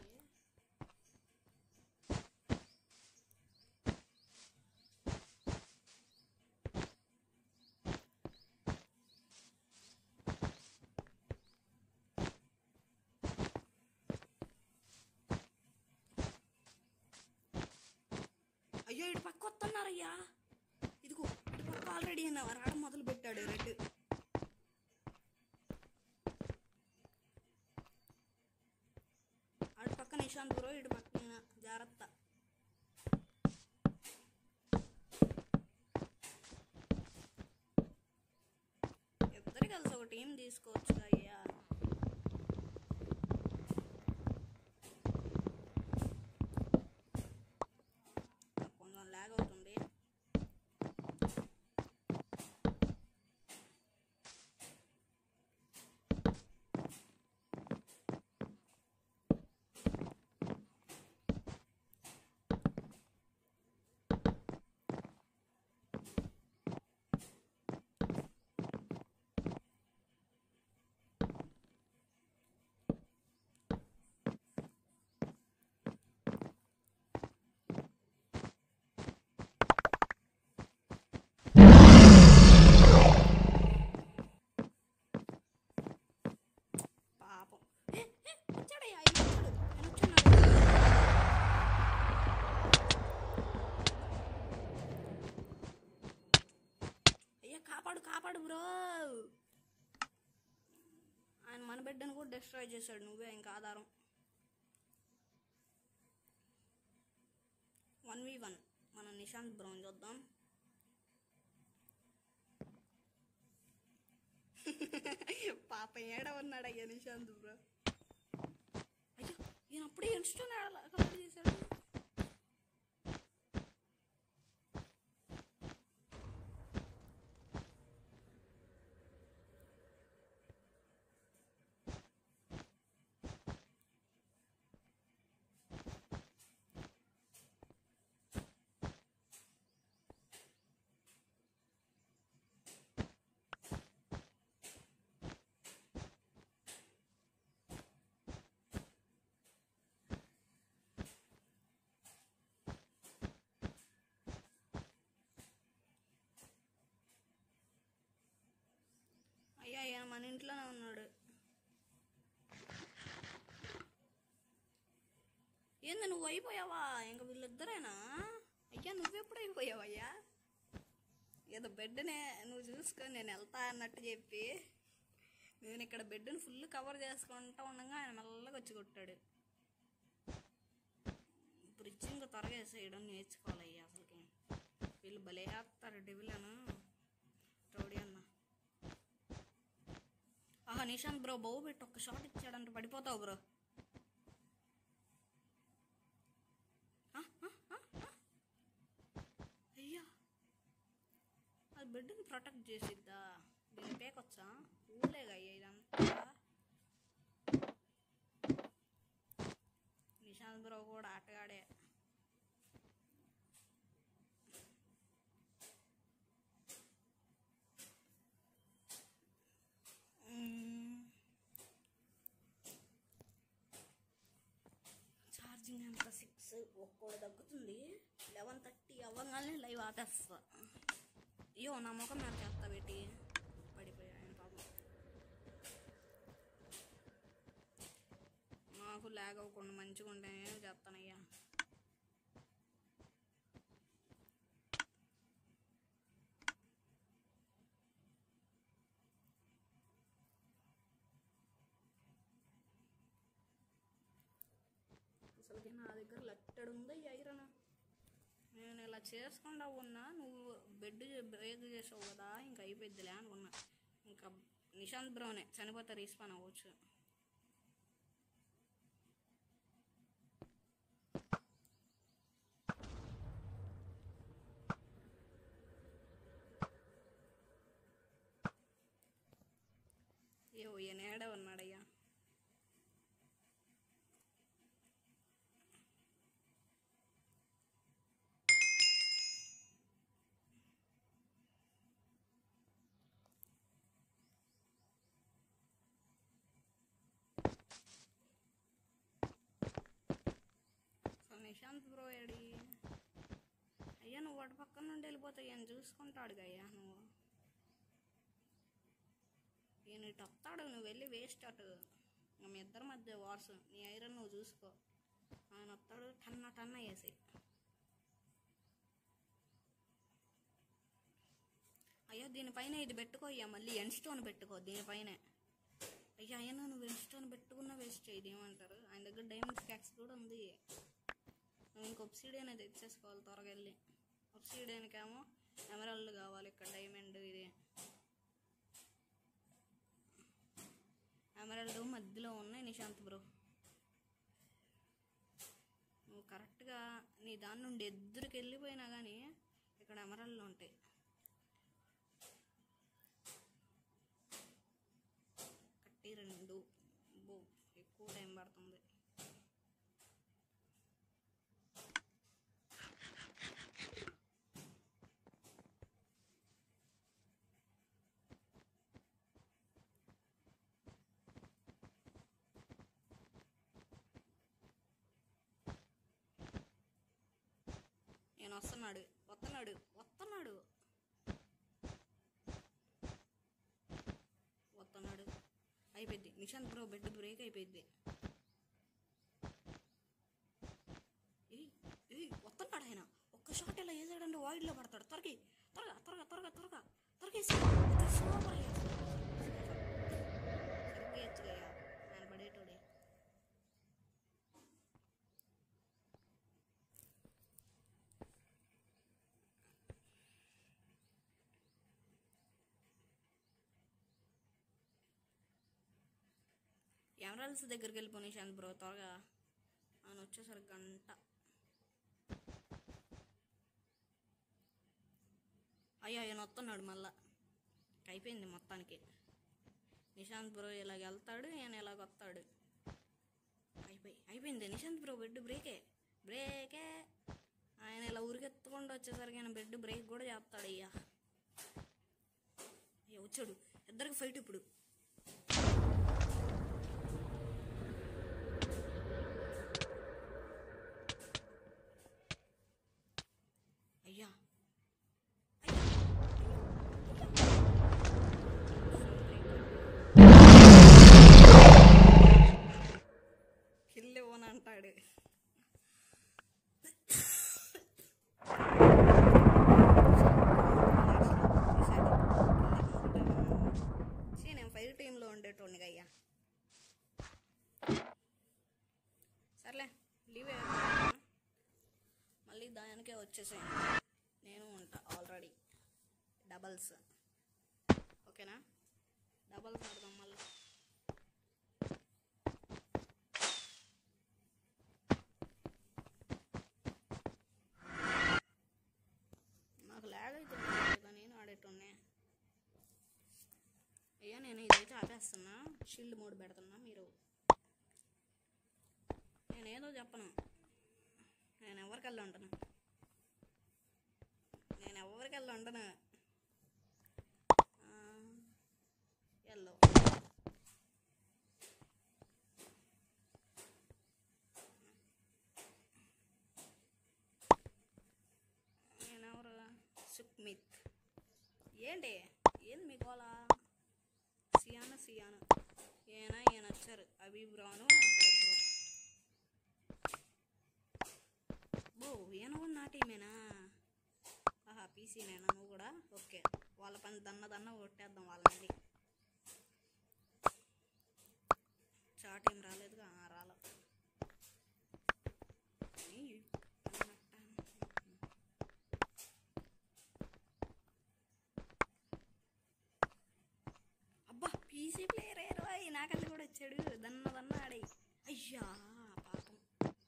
అయ్యో ఇటు పక్క వస్తున్నారయ్యా ఇదిగో ఇటు పక్క ఆల్రెడీ రావడం మొదలు పెట్టాడు రెడ్ అటు పక్క నిశాంత్ బ్రో ఇటు పక్క ఈయన. జాగ్రత్త ఇద్దరు కలిసి ఒక టీం తీసుకోవచ్చు అయ్యా కొంచెం లాగ్ అవుతుంది పాపం ఏ, ఏ, వచ్చాడయ్యా, ఆయన వచ్చాడు. ఆయన వచ్చాడు. అయ్యా కాపాడు కాపాడు బ్రో ఆయన మన బిడ్డను కూడా డిస్ట్రాయ్ చేశాడు నువ్వే ఇంకా ఆధారం వన్ వి వన్ మన నిశాంత్ బ్రౌన్ చూద్దాం పాప ఏడ ఉన్నాడు అయ్యా నిశాంత్ బ్రో అయ్యో ఈయన అప్పుడే ఇన్స్టోన్ కంప్లీట్ చేశాడు మన ఇంట్లోనే ఉన్నాడు ఏంది నువ్వు అయిపోయావా ఇంక వీళ్ళిద్దరేనా అయ్యా నువ్వెప్పుడు అయిపోయావయ్యా ఏదో బెడ్నే నువ్వు చూసుకో నేను వెళ్తా అన్నట్టు చెప్పి నేను ఇక్కడ బెడ్ని ఫుల్ కవర్ చేసుకుంటా ఉండగా ఆయన మెల్లగా వచ్చి కొట్టాడు బ్రిడ్జ్ ఇంకా త్వరగా వేసేయడం నేర్చుకోవాలయ్యా అసలుకి వీళ్ళు భలే వేస్తారు డెవిలను రౌడీ అన్న ఆహా నిశాంత్ బ్రో బౌ పెట్టి ఒక్క షాట్ ఇచ్చాడంటే పడిపోతావు బ్రో ఆ, ఆ, ఆ, ఆ. అయ్యా అది బిడ్డని ప్రొటెక్ట్ చేసిద్దా దీన్ని పేకొచ్చా ఊలేగా అయ్యా ఇదంతా నిశాంత్ బ్రో కూడా ఆటగాడే మ్మ్. ఛార్జింగ్ ఎంత సిక్స్ ఒక్కోటి తగ్గుతుంది లెవెన్ థర్టీ అవ్వగానే లైవ్ ఆపేస్తా అయ్యో నా ముఖం నాకు చేస్తా పెట్టి పడిపోయా ఆయన పాపం నాకు లాగ్ అవ్వకుండా మంచిగా ఉంటే చేస్తానయ్యా అసలుకి నా దగ్గర లట్టడు ఉందా ఈ ఐరన్ నేను ఇలా చేసుకుండా ఉన్నా నువ్వు బెడ్ బ్రేక్ చేసావు కదా ఇంకా అయిపోద్దిలే అనుకున్నా ఇంకా నిశాంత్ బ్రౌనే చనిపోతే రీస్పాన్ అవ్వచ్చు అయ్యో ఈయన ఏడే ఉన్నాడయ్యా సో నిశాంత్ బ్రో ఏడి అయ్యా నువ్వు వాటి పక్కన నుండి వెళ్ళిపోతాయి అని చూసుకుంటాడు అయ్యా నువ్వు ఈయన ఇటు వస్తాడు నువ్వు వెళ్ళి వేస్ట్ అటు ఇంకా మీ ఇద్దరి మధ్య వార్స్ నీ ఐరన్ నువ్వు చూసుకో ఆయన వస్తాడు టన్న టన్న వేసి అయ్యా దీనిపైన ఇది పెట్టుకో అయ్యా మళ్ళీ ఎన్ స్టోన్ పెట్టుకో దీనిపైనే అయ్యా అయ్యా నువ్వు ఎన్ స్టోన్ పెట్టుకున్నా వేస్ట్ ఇది ఏమంటారు ఆయన దగ్గర డైమండ్ స్కాక్స్ కూడా ఉంది నువ్వు ఇంక ఒప్సీడియన్ అయితే తెచ్చేసుకోవాలి త్వరగా వెళ్ళి ఒప్సీడియన్కి ఏమో ఎమరాల్డ్ కావాలి ఇక్కడ డైమండ్ ఇది ఎమరాల్డ్ మధ్యలో ఉన్నాయి నిశాంత్ బ్రో నువ్వు కరెక్ట్గా నీ దాని నుండి ఎదురుకి వెళ్ళిపోయినా కానీ ఇక్కడ ఎమరాల్డ్లు ఉంటాయి కట్టి రెండు బో ఎక్కువ టైం పడుతుంది నేను వస్తున్నాడు వస్తున్నాడు వస్తున్నాడు వస్తున్నాడు అయిపోయింది నిశాంత్ బ్రో బెడ్ బ్రేక్ అయిపోయింది ఏయ్ ఏయ్ వస్తున్నాడు ఆయన ఒక్క షాట్ ఇలా వేసాడంటే వాయిడ్లో పడతాడు త్వరగా త్వరగా త్వరగా త్వరగా త్వరగా త్వరగా వేసి సూపర్ అయ్యా సరిగ్గా ఎచ్చుగయ్యా ఆయన పడేటోడే ఎమరాల్స్ దగ్గరికి వెళ్ళిపోయి శాంత్ బ్రో త్వరగా ఆయన వచ్చేసరికి గంట అయ్యో ఆయన వస్తున్నాడు మళ్ళా అయిపోయింది మొత్తానికి నిశాంత్ బ్రో ఇలాగ వెళ్తాడు ఆయన ఇలాగ వస్తాడు అయిపోయి అయిపోయింది నిశాంత్ బ్రో బెడ్ బ్రేకే బ్రేకే ఆయన ఇలా ఉరికెత్తుకుండా వచ్చేసరికి ఆయన బెడ్ బ్రేక్ కూడా చేస్తాడు అయ్యా అయ్యా వచ్చాడు ఇద్దరికి ఫైట్ ఇప్పుడు అయ్యా ఆడు చీ, నేను ఫైర్ టీంలో ఉండేటోడిని అయ్యా సర్లే లీవ్ మళ్ళీ దానికే వచ్చేసాను నేను ఉంటా ఆల్రెడీ డబల్స్ ఓకేనా డబల్స్ ఆడదాం మళ్ళీ నాకు ల్యాగ్ అవుతుంది కదా నేను ఆడేటోనే అయ్యా నేను ఇదైతే ఆపేస్తున్నా షీల్డ్ మోడ్ పెడుతున్నా మీరు నేనేదో చెప్పను నేను ఎవరికెళ్ళి ఉంటాను నేను ఎవరికెళ్ళి ఉండను ఎల్లో నేనెవరు సుక్మిత్ ఏంటి ఏంది మీ గోళ సియాను సియాను ఈయన ఈయన వచ్చారు అభిబ్రాను బో ఈయన కూడా నా టీమేనా ఆహా పీసీనేనా నువ్వు కూడా ఓకే వాళ్ళ పని దన్న దన్న కొట్టేద్దాం వాళ్ళని చాట్ ఏం రాలేదుగా ఆ, రాలే ఈ అన్నట్ట. అబ్బా పీసీ ప్లేయర్ ఏరవాయి నాకల్లి కూడా వచ్చాడు దన్న దన్న ఆడే అయ్యా పాపం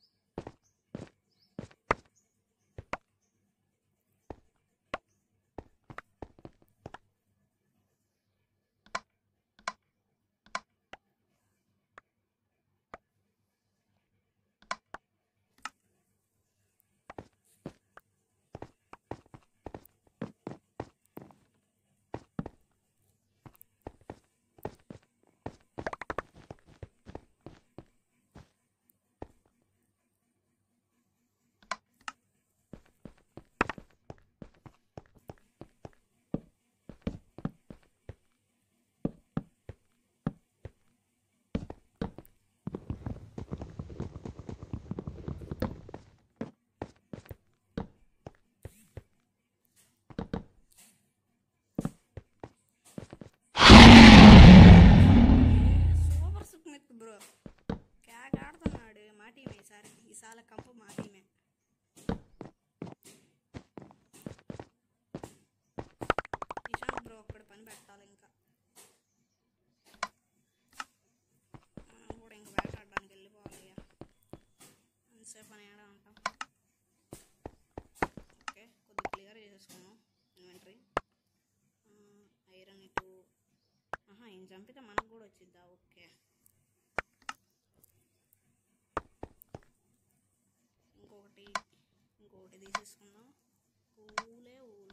సూపర్ సుక్మిత్ బ్రో క్యాక్ ఆడుతున్నాడు మా టీమే ఈసారి ఈసారి కంపు మా టీమే ఇషాంత్ బ్రో ఒక్కడ పని పెట్టాలి ఇంకా మనం కూడా ఇంకా వేటాడడానికి వెళ్ళిపోవాలి ఇక అంతసేపు అని ఏడా ఉంటాం ఓకే కొద్దిగా క్లియర్ చేసేసుకున్నాం ఇన్వెంటరీ ఐరన్ ఇటు ఆహా ఈయన చంపితే మనకు కూడా వచ్చిద్దా ఓకే ఇంకొకటి ఇంకొకటి తీసేసుకుందాం ఊలే ఊలు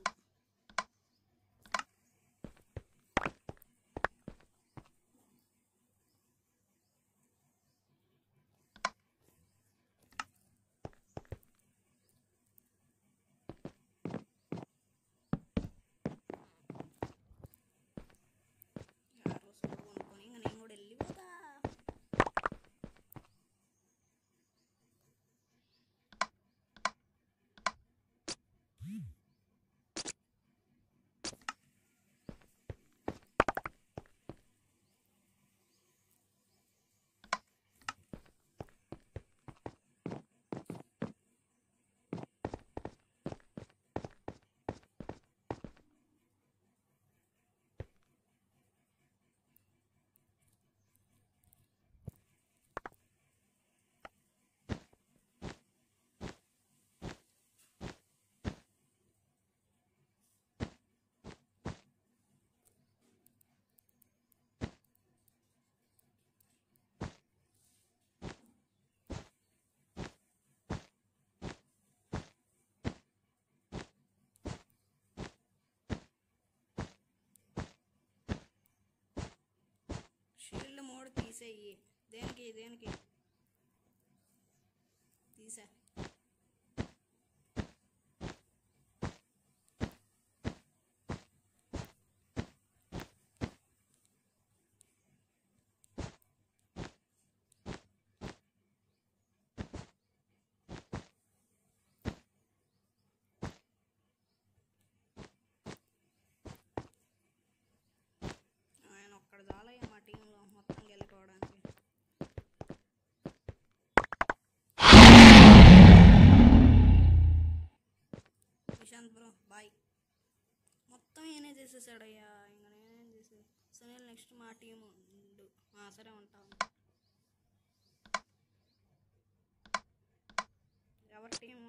యారో సోడు కొనుక్కొని ఇంక నేను కూడా వెళ్ళిపోతా షీల్డ్ మోడ్ తీసేయి దేనికి దేనికి తీసా చూసాడయ్యా ఇంకా నేనేం చేసి సునీల్ నెక్స్ట్ మా టీం ఉండు ఆ, సరే ఉంటాను ఎవరి టీము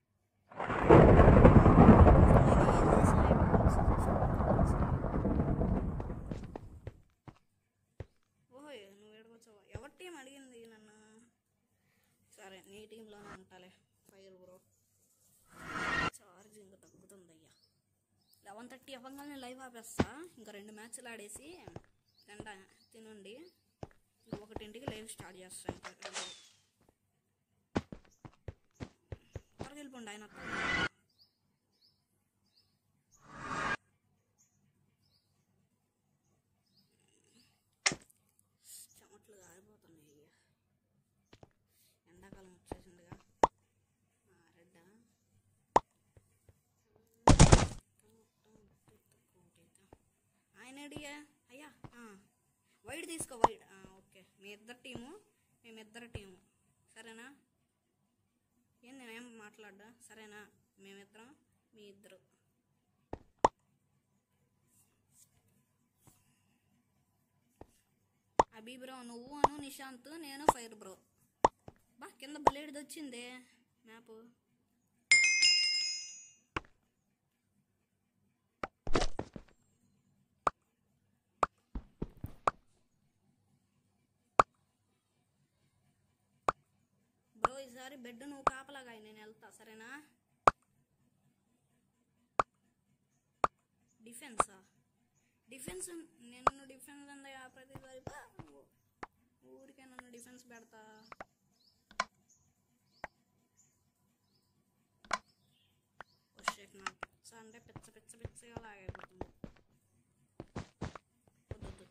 ఓహో నువ్వు ఎడకొచ్చావా ఎవరి టీం అడిగింది నన్ను సరే నీ టీంలోనే ఉంటాలే ఫైర్ బ్రో ఛార్జింగ్ తగ్గుతుందయ్యా లెవెన్ థర్టీ అవ్వగానే లైవ్ ఆపేస్తా ఇంకా రెండు మ్యాచ్లు ఆడేసి తిండ తినండి ఇంక ఒకటింటికి లైవ్ స్టార్ట్ చేస్తా ఇంకా రెండు త్వరగా వెళ్ళిపోండి ఆయన వస్తారు. చెమట్లు గారిపోతున్నాయి అయ్యా ఎండాకాలం వచ్చేసిందిగా ఆ, రెడ్డా ఆయన అడిగా అయ్యా ఆ, వైడ్ తీసుకో వైడ్ ఆ, ఓకే మీ ఇద్దరు టీము మేమిద్దరు టీము సరేనా ఏం నేనేం మాట్లాడ్డా సరేనా మేమిద్దరం మీ ఇద్దరు అభి బ్రో నువ్వు అను నిశాంత్ నేను ఫైర్ బ్రో బా కింద బ్లేడ్ వచ్చిందే మ్యాప్ బ్రో ఈసారి బెడ్ నువ్వు కాపలాగా నేను వెళ్తా సరేనా డిఫెన్సా డిఫెన్స్ నేను డిఫెన్స్ అందయ్యా ప్రతిసారి బా, ఊరికే నన్ను డిఫెన్స్ పెడతా వచ్చేసి నాకు పిచ్చ అంటే పిచ్చ పిచ్చ పిచ్చగా లాగైపోతుంది వద్దొద్దు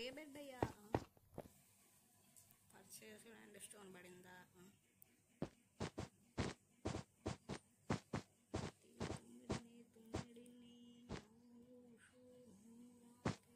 ఏ బెడ్ అయ్యా పర్చేస్ అండ్ స్టోన్ పడిందా తుమ్మిడిని తుమ్మిడిని ఊషు ఊరాకు.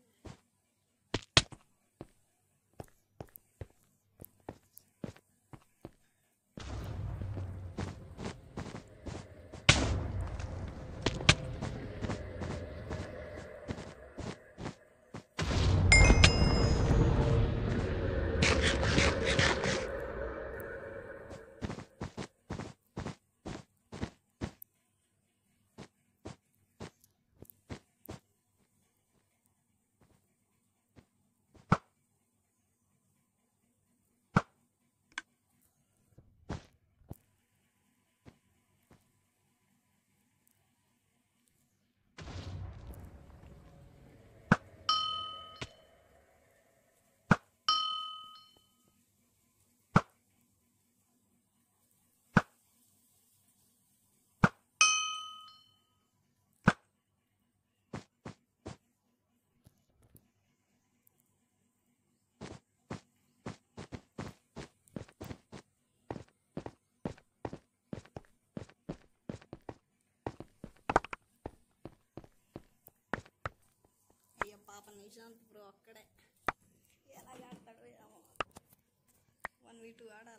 అయ్యో పాప నిశాంత్ బ్రో అక్కడే ఎలా ఆడతాడో ఏమో వన్ వీ టూ ఆడాల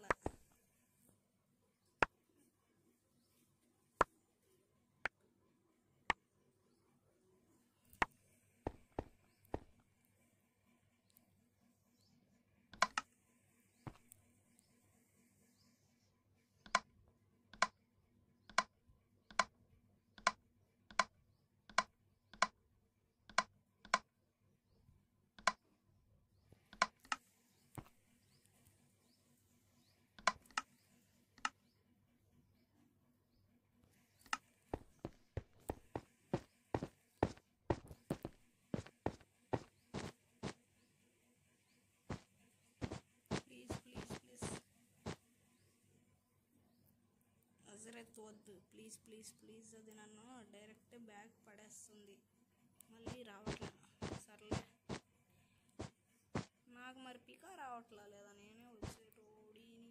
ప్లీజ్ ప్లీజ్ ప్లీజ్ హజరత్ వద్దు ప్లీజ్ ప్లీజ్ ప్లీజ్ అది నన్ను డైరెక్ట్ బ్యాగ్ పడేస్తుంది మళ్ళీ రావట్లేదు సర్లే నాకు మరి పికా రావట్లా లేదా నేనే వచ్చేటోడిని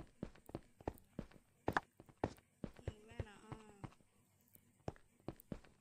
నువ్వేనా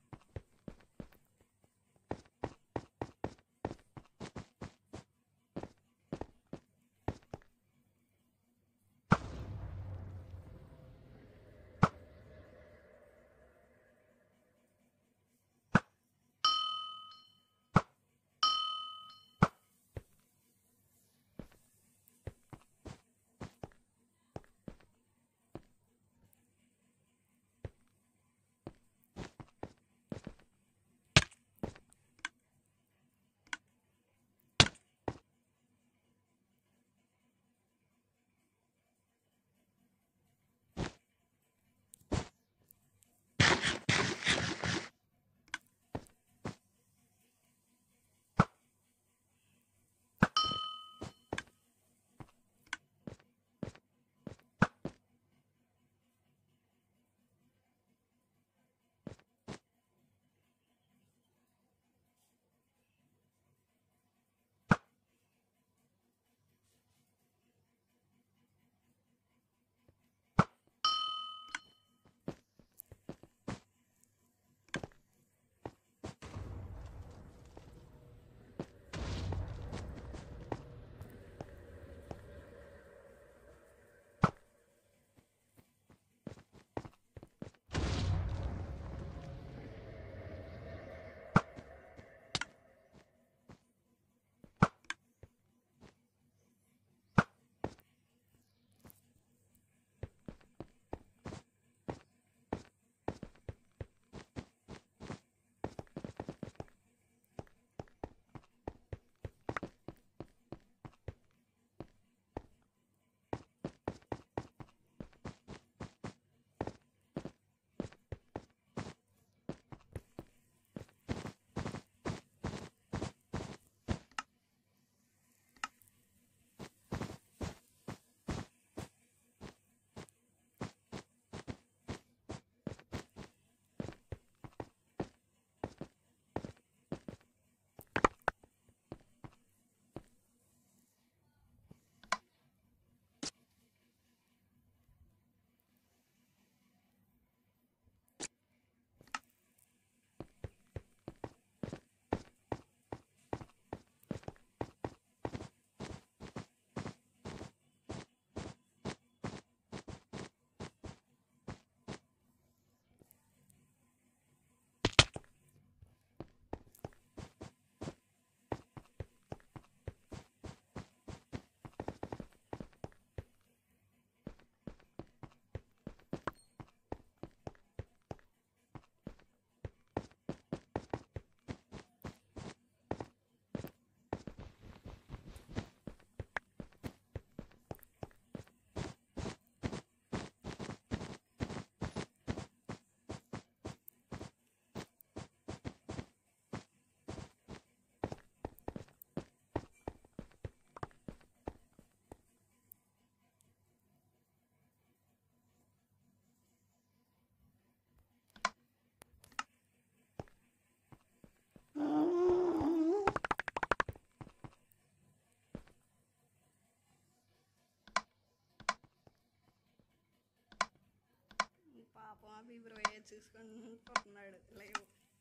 చేసుకుంటున్నాడు లైవ్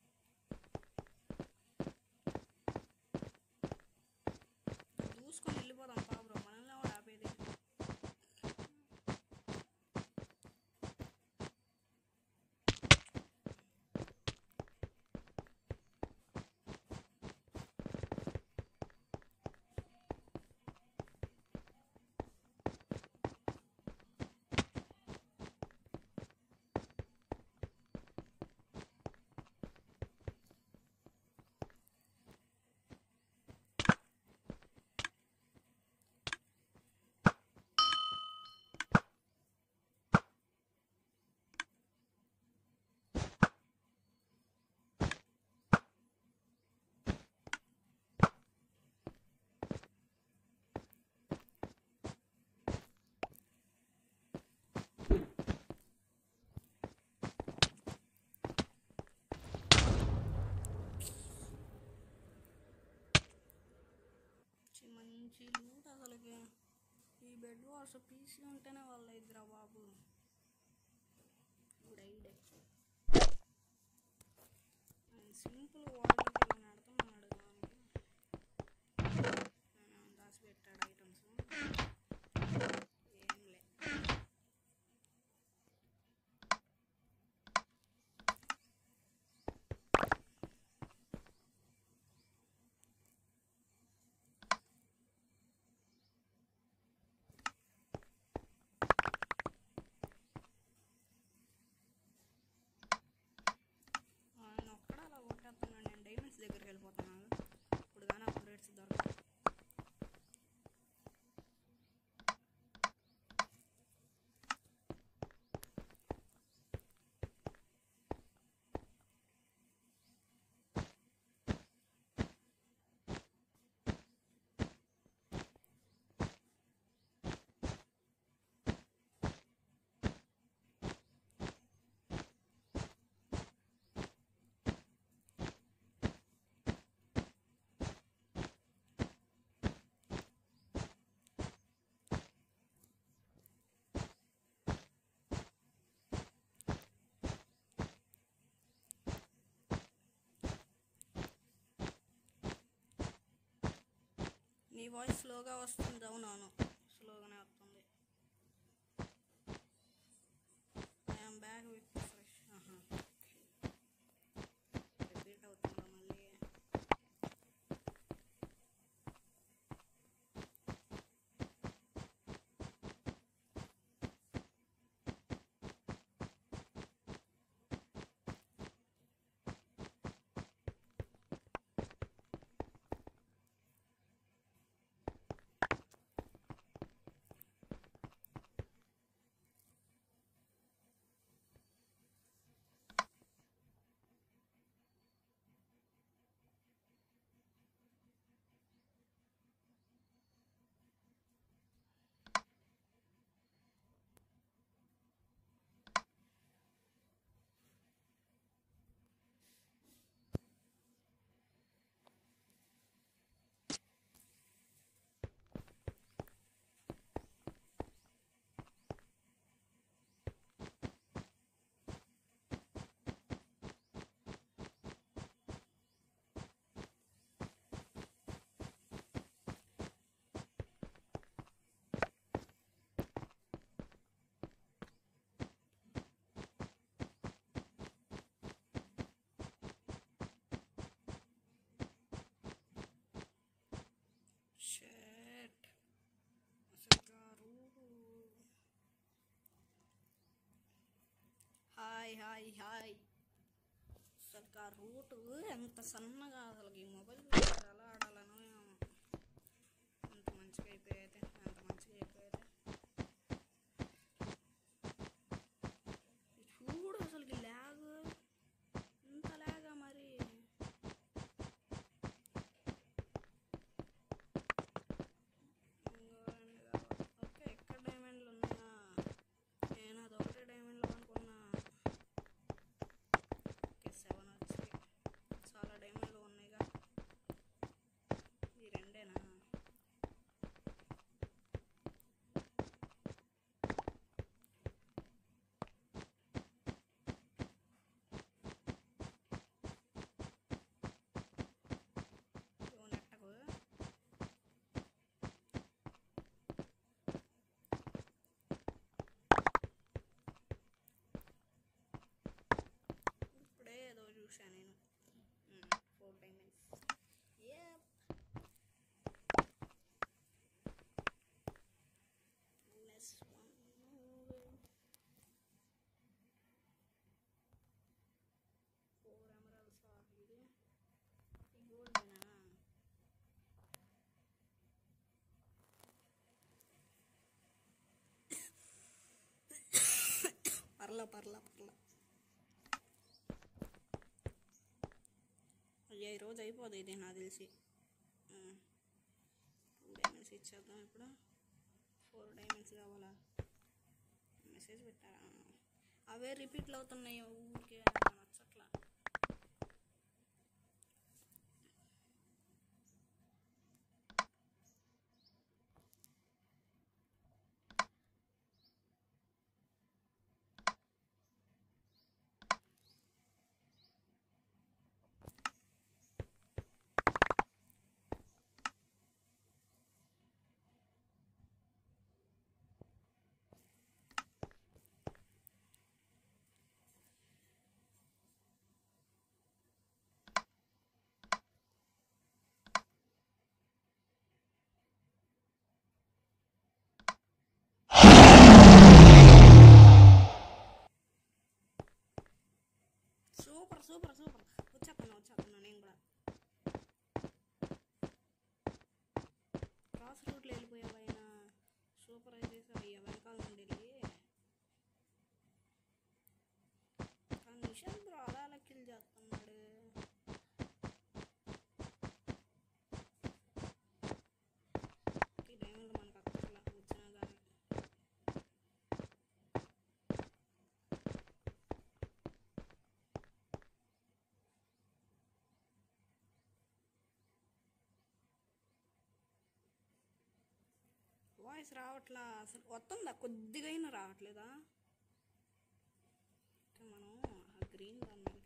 చూసుకొని వెళ్ళిపోదాం పా బ్రో మనల్ని కూడా ఆపేది చి- మంచి లూట్ అసలుకి ఈ బెడ్ వాష్ పీసీ ఉంటేనే వాళ్ళ ఇద్దరా బాబు గుడ్ ఐడియా ఆయన సింపుల్ వాడడానికి ఇలా నడుతున్నాడు దానికి ఆయన దాచిపెట్టాడు ఐటమ్స్ ఏం లే ఆయన ఒక్కడ అలా కొట్టేస్తున్నాడు నేను డైమండ్స్ దగ్గరికి వెళ్ళిపోతున్నాను ఇప్పుడు కానీ అప్గ్రేడ్స్ దొరకదు నీ వాయిస్ స్లోగా వస్తుంది అవునవును స్లోగానే వస్తుంది I'm back with fresh repeat అవుతుందా మళ్ళీ షట్ అసలు రూటు హాయ్ హాయ్ హాయ్ అసలు ఆ రూటు ఎంత సన్నగా అసలు ఈ మొబైల్ ఎలా ఆడాలనో ఏమో. ఎంత మంచిగా అయిపోయేది ఎంత మంచిగా అయిపోయేది ఇది చూడు అసలు ల్యాగ్ ఇంత ల్యాగా మరి ఓకే ఎక్కడ డైమండ్లు ఉన్నాయా నేను అదొకటే డైమండ్లు అనుకున్నా ఓకే సెవెన్ వచ్చి చాలా డైమండ్లు ఉన్నాయిగా ఈ రెండేనా Yep. Next one. Four emeralds are ఇది ఈ గోల్డేనా పర్ల పర్ల పర్ల అయ్యా ఈరోజు అయిపోదు ఇది నాకు తెలిసి టూ డైమండ్స్ ఇచ్చేద్దాం ఇప్పుడు ఫోర్ డైమండ్స్ కావాలా మెసేజ్ పెట్టారా అవే రిపీట్లు అవుతున్నాయి ఊరికే నాకు నచ్చట్లా సూపర్ సూపర్ సూపర్ వచ్చేస్తున్నా వచ్చేస్తున్నా నేను కూడా క్రాస్ రూట్లో వెళ్ళిపోయావు ఆయన సూపర్ అయితే అయ్యా వెనకాల నుండి వెళ్ళి కానీ నిషాద్ బ్రో అలా అలా కిల్ చేస్తున్నాడు ఈ డైమండ్ మనకు అక్కర్లా వచ్చినా కానీ వాయిస్ రావట్లా అసలు వస్తుందా కొద్దిగా అయినా రావట్లేదా అంటే మనం ఆ గ్రీన్ దానికి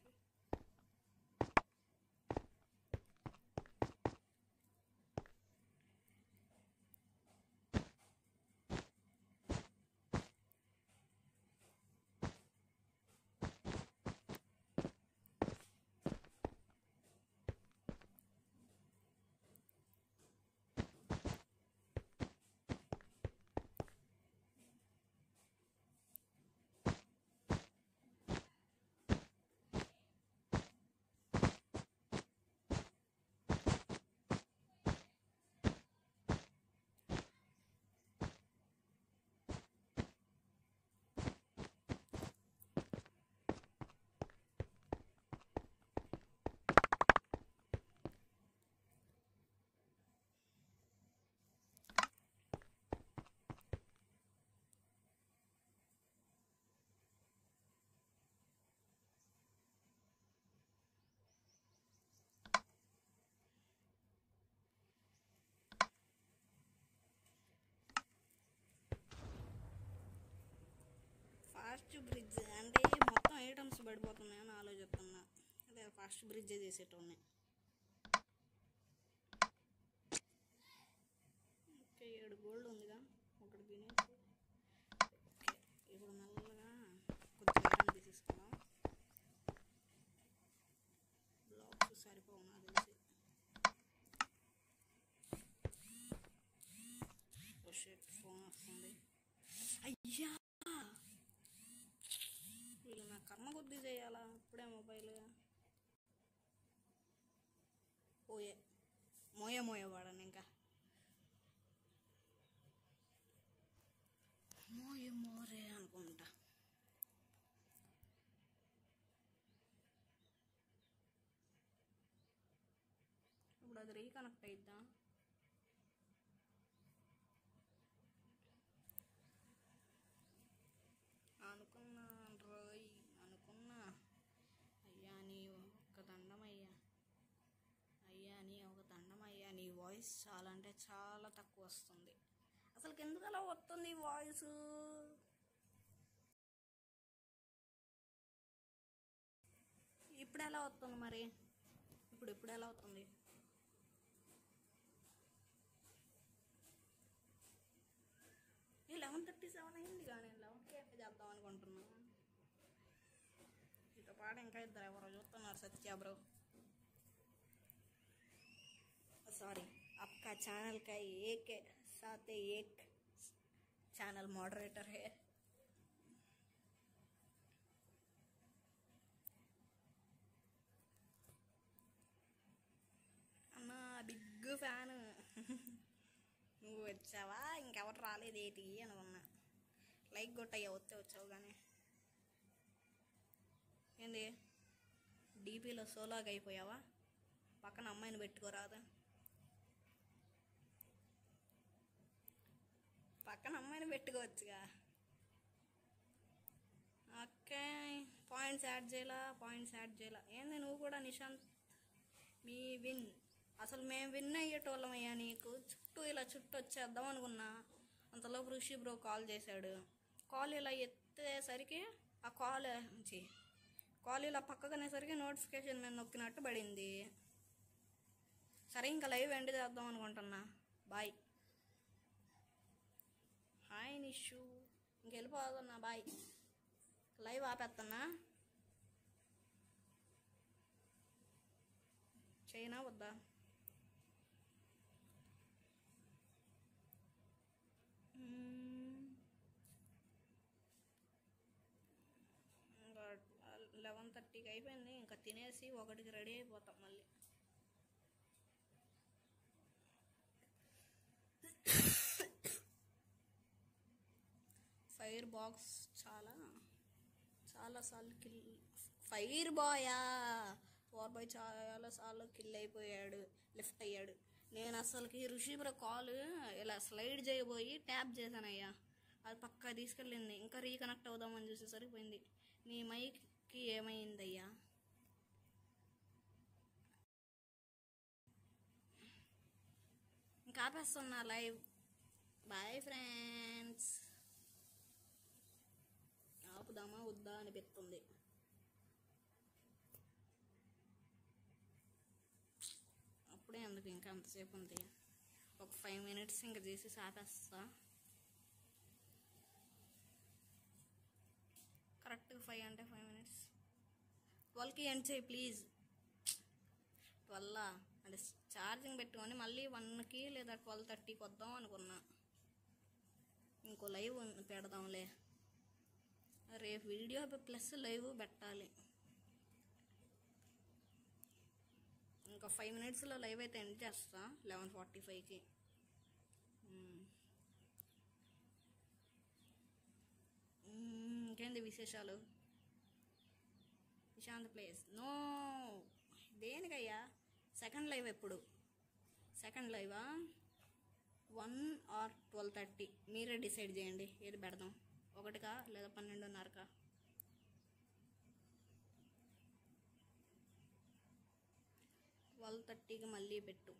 ఫాస్ట్ బ్రిడ్జ్ అంటే మొత్తం ఐటమ్స్ పడిపోతున్నాయని ఆలోచిస్తున్నా అదే ఫాస్ట్ బ్రిడ్జ్ చేసేటోన్ని ఓకే ఏడు గోల్డ్ ఉందిగా ఒకటి తినేసి ఓకే ఇప్పుడు మెల్లగా కొద్దిగా ఐటమ్ తీసేసుకుందాం బ్లాక్స్ సరిపోవు నాకు తెలిసి ఓ షిట్ ఫోన్ వస్తుంది అయ్యా వీళ్ళు నా కర్మ కొద్ది చేయాలా ఇప్పుడే మొబైల్ పోయే మోయ మోయ వాడను ఇంకా మోయ మోరే అనుకుంటా ఇప్పుడు అది రీకనెక్ట్ అయిద్దా అనుకున్నా రోయ్ అనుకున్నా అయ్యా నీ ఒక్క దండమయ్యా అయ్యా నీ ఒక దండమయ్యా నీ వాయిస్ చాలా అంటే చాలా తక్కువ వస్తుంది అసలు ఎందుకు అలా వస్తుంది వాయిస్ ఇప్పుడు ఎలా వస్తుంది మరి ఇప్పుడు ఇప్పుడు ఎలా వస్తుంది ఈ లెవెన్ థర్టీ సెవెన్ అయింది కానీ లెవెన్కి ఎట్లా చేద్దాం అనుకుంటున్నాను ఇటు పాటు ఇంకా ఇద్దరు ఎవరో చూస్తున్నారు సత్య బ్రో सॉरी आपका चैनल का एक साथ एक चैनल मॉडरेटर है అన్న బిగ్ ఫ్యాన్ నువ్వు వచ్చావా ఇంకెవరు రాలేదు ఏంటి అనుకున్నా లైక్ కొట్టయ్యా వస్తే వచ్చావు కానీ ఏంది డీపీలో సోలాగా అయిపోయావా పక్కన అమ్మాయిని పెట్టుకోరాదు పక్కన అమ్మాయిని పెట్టుకోవచ్చుగా ఓకే పాయింట్స్ యాడ్ చేయాలా పాయింట్స్ యాడ్ చేయాలా ఏంది నువ్వు కూడా నిశాంత్ మీ విన్ అసలు మేము విన్ అయ్యేటోళ్ళమయ్యా నీకు చుట్టూ ఇలా చుట్టూ వచ్చేద్దాం అనుకున్నా అంతలోపు ఋషి బ్రో కాల్ చేశాడు కాల్ ఇలా ఎత్తేసరికి ఆ కాల్ ఛీ, కాల్ ఇలా పక్కకనేసరికి నోటిఫికేషన్ మీద నొక్కినట్టు పడింది సరే ఇంకా లైవ్ ఎండ్ చేద్దాం అనుకుంటున్నా బాయ్ హాయ్ నిషు ఇంకెళ్ళిపోతున్నా బాయ్ లైవ్ ఆపేస్తున్నా చేయనా వద్దా ఇంకా లెవెన్ థర్టీకి అయిపోయింది ఇంకా తినేసి ఒకటికి రెడీ అయిపోతాం మళ్ళీ ఫైర్ బాక్స్ చాలా చాలా సార్లు కిల్ ఫైర్ బాయా ఫోర్ బాయ్ చాలా సార్లు కిల్ అయిపోయాడు లిఫ్ట్ అయ్యాడు నేను అసలుకి ఋషిబ్ర కాల్ ఇలా స్లైడ్ చేయబోయి ట్యాప్ చేశానయ్యా అది పక్కా తీసుకెళ్ళింది ఇంకా రీకనెక్ట్ అవుదామని చూసి సరిపోయింది నీ మైక్కి ఏమైందయ్యా ఇంకా ఆపేస్తున్నా లైవ్ బాయ్ ఫ్రెండ్స్ ఆపుదామా వద్దా అనిపిస్తుంది అప్పుడే అందుకు ఇంకా అంతసేపు ఉంది ఒక ఫైవ్ మినిట్స్ ఇంకా చేసి ఆపేస్తా కరెక్ట్గా ఫైవ్ అంటే ఫైవ్ మినిట్స్ ట్వెల్వ్కి ఎండ్ చేయి ప్లీజ్ ట్వెల్వ్ అంటే ఛార్జింగ్ పెట్టుకొని మళ్ళీ వన్కి లేదా ట్వెల్వ్ థర్టీకి వద్దాం అనుకున్నా ఇంకో లైవ్ ఉంది, పెడదాంలే రేపు వీడియో ప్లస్ లైవ్ పెట్టాలి ఇంకా ఫైవ్ మినిట్స్లో లైవ్ అయితే ఎండ్ చేస్తా లెవెన్ ఫార్టీ ఫైవ్కి ఇంకేంది విశేషాలు విశాంత్ ప్లేస్ నో దేనికయ్యా సెకండ్ లైవ్ ఎప్పుడు సెకండ్ లైవా వన్ ఆర్ ట్వెల్వ్ థర్టీ మీరే డిసైడ్ చేయండి ఏది పెడదాం ఒకటికా లేదా పన్నెండున్నరకా ట్వెల్వ్ థర్టీకి మళ్ళీ పెట్టు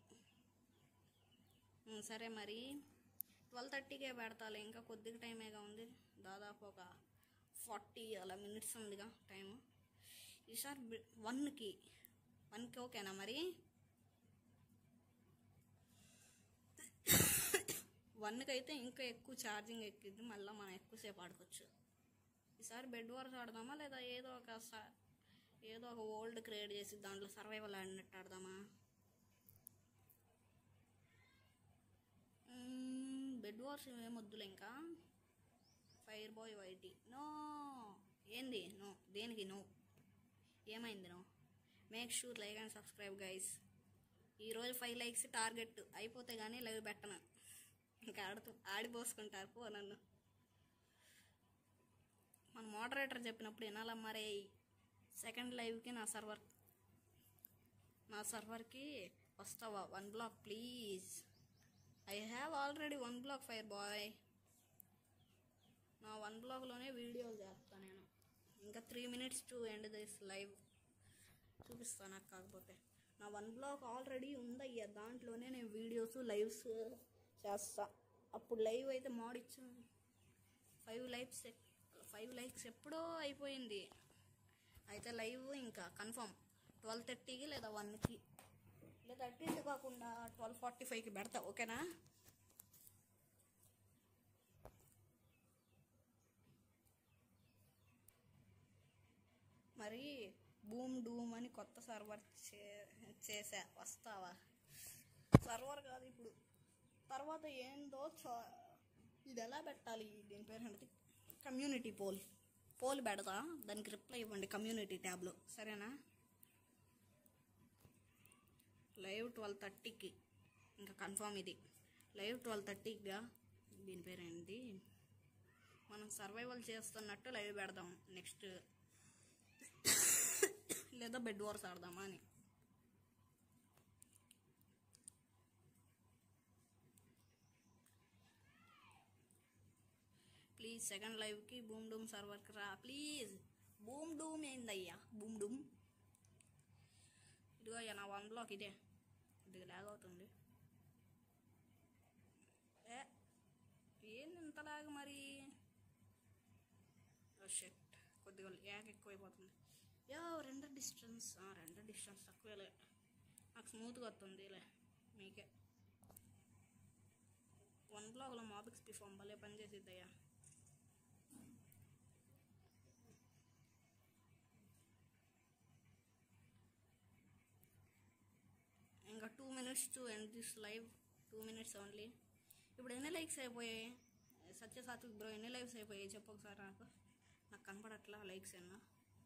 ఉమ్, సరే మరి ట్వెల్వ్ థర్టీకే పెడతాలే ఇంకా కొద్దిగా టైమేగా ఉంది దాదాపు ఒక ఫార్టీ అలా మినిట్స్ ఉందిగా టైము ఈసారి బి- వన్కి వన్కి ఓకేనా మరి వన్కి అయితే ఇంకా ఎక్కువ ఛార్జింగ్ ఎక్కింది మళ్ళీ మనం ఎక్కువసేపు ఆడుకోవచ్చు ఈసారి బెడ్ వార్స్ ఆడదామా లేదా ఏదో ఒక స- ఏదో ఒక ఓల్డ్ క్రియేట్ చేసి దాంట్లో సర్వైవల్ ఆడినట్టు ఆడదామా మ్మ్, బెడ్ వార్స్ ఏమొద్దులే ఇంకా ఫైర్ బాయ్ వైటీ నో ఏంది నో దేనికి నో ఏమైంది no make sure like and subscribe guys ఈరోజు ఫైవ్ లైక్స్ టార్గెట్ అయిపోతే కానీ లైవ్ పెట్టను ఇంకా ఆడుతూ ఆడిపోసుకుంటారు పో నన్ను మన మోడరేటర్ చెప్పినప్పుడు వినాలా మరే సెకండ్ లైవ్కి నా సర్వర్ నా సర్వర్కి వస్తావా one block please I have already one block fire boy నా వన్ బ్లాక్లోనే వీడియోలు చేస్తాను నేను ఇంకా three minutes to end this live చూపిస్తాను నాకు కాకపోతే నా వన్ బ్లాక్ ఆల్రెడీ ఉందయ్యా దాంట్లోనే నేను వీడియోస్ లైవ్స్ చేస్తా అప్పుడు లైవ్ అయితే మోడ్ ఇచ్చాను ఫైవ్ లైక్స్ ఫైవ్ లైక్స్ ఎప్పుడో అయిపోయింది అయితే లైవ్ ఇంకా కన్ఫర్మ్ ట్వెల్వ్ థర్టీకి లేదా వన్కి లేదా అటు ఇటు కాకుండా ట్వెల్వ్ ఫార్టీ ఫైవ్కి పెడతా ఓకేనా మరి బూమ్ డూమ్ అని కొత్త సర్వర్ చే చేసా వస్తావా సర్వర్ కాదు ఇప్పుడు తర్వాత ఏందో చ- ఇది ఎలా పెట్టాలి దీని పేరు ఏంటిది కమ్యూనిటీ పోల్ పోల్ పెడతా దానికి రిప్లై ఇవ్వండి కమ్యూనిటీ ట్యాబ్లో సరేనా లైవ్ ట్వెల్వ్ థర్టీకి ఇంకా కన్ఫర్మ్ ఇది లైవ్ ట్వెల్వ్ థర్టీగా దీని పేరు ఏంటి మనం సర్వైవల్ చేస్తున్నట్టు లైవ్ పెడదాం నెక్స్ట్ లేదా బెడ్ వార్స్ ఆడదామా అని ప్లీజ్ సెకండ్ లైవ్కి బూమ్ డూమ్ సర్వర్కి రా ప్లీజ్ బూమ్ డూమ్ ఏందయ్యా బూమ్ డూమ్ ఇదిగో అయ్యా నా వన్ బ్లాక్ ఇదే కొద్దిగా లాగ్ అవుతుంది ఏ ఏంది ఇంత లాగ్ మరి షెట్ కొద్దిగా యాక్ ఎక్కువైపోతుంది యా రెండు డిస్టెన్స్ రెండు డిస్టెన్స్ తక్కువేలే నాకు స్మూత్గా వస్తుంది లే మీకే వన్ బ్లాక్లో మాబిక్స్ పిఫామ్ భలే పని చేసిద్దయ్యా ఇంకా two minutes to end this live two minutes only ఇప్పుడు ఎన్ని లైక్స్ అయిపోయాయి సత్య సాత్విక్ బ్రో ఎన్ని లైవ్స్ అయిపోయాయి చెప్పు ఒకసారి నాకు నాకు కనపడట్లా లైక్స్ ఎన్నో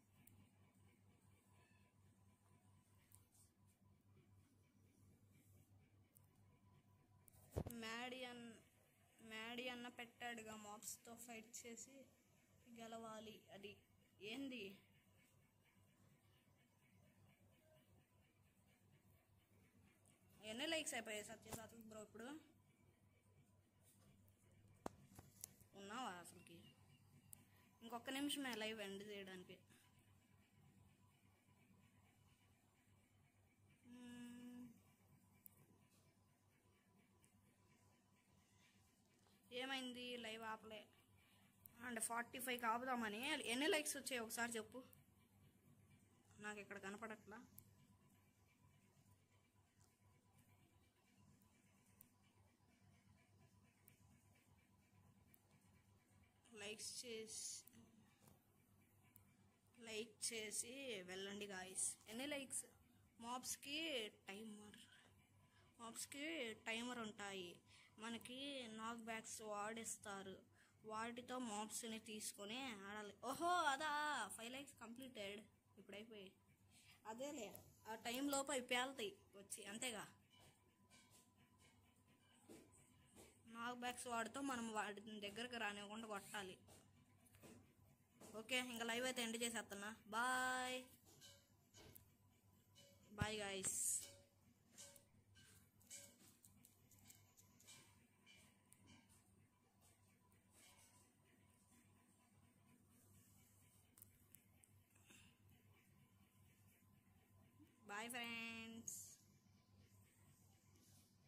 మ్యాడీ అన్ మ్యాడీ అన్న పెట్టాడుగా మాప్స్తో ఫైట్ చేసి గెలవాలి అది ఏంది ఎన్ని లైక్స్ అయిపోయాయి సత్య సాత్విక్ బ్రో ఇప్పుడు ఉన్నావా అసలుకి ఇంకొక నిమిషమే లైవ్ ఎండ్ చేయడానికి మ్మ్. ఏమైంది లైవ్ ఆపలే అండ్ ఫార్టీ ఫైవ్కి ఆపుదామని ఎన్ని లైక్స్ వచ్చాయి ఒకసారి చెప్పు నాకు ఇక్కడ కనపడట్లా లైక్స్ చేసి లైక్ చేసి వెళ్ళండి గాయస్ ఎన్ని లైక్స్ మాబ్స్కి టైమర్ మాబ్స్కి టైమర్ ఉంటాయి మనకి నాక్ బ్యాగ్స్ వాడిస్తారు వాటితో మాబ్స్ని తీసుకొని ఆడాలి ఓహో అదా ఫైవ్ లైక్స్ కంప్లీటెడ్ ఇప్పుడు అయిపోయి అదేలే ఆ టైం లోపు అవి పేలుతాయి వచ్చి అంతేగా నాక్ బ్యాగ్స్ వాడితో మనం వాడి దగ్గరకు రానివ్వకుండా కొట్టాలి ఓకే ఇంకా లైవ్ అయితే ఎండ్ చేసేస్తున్నా bye bye guys bye friend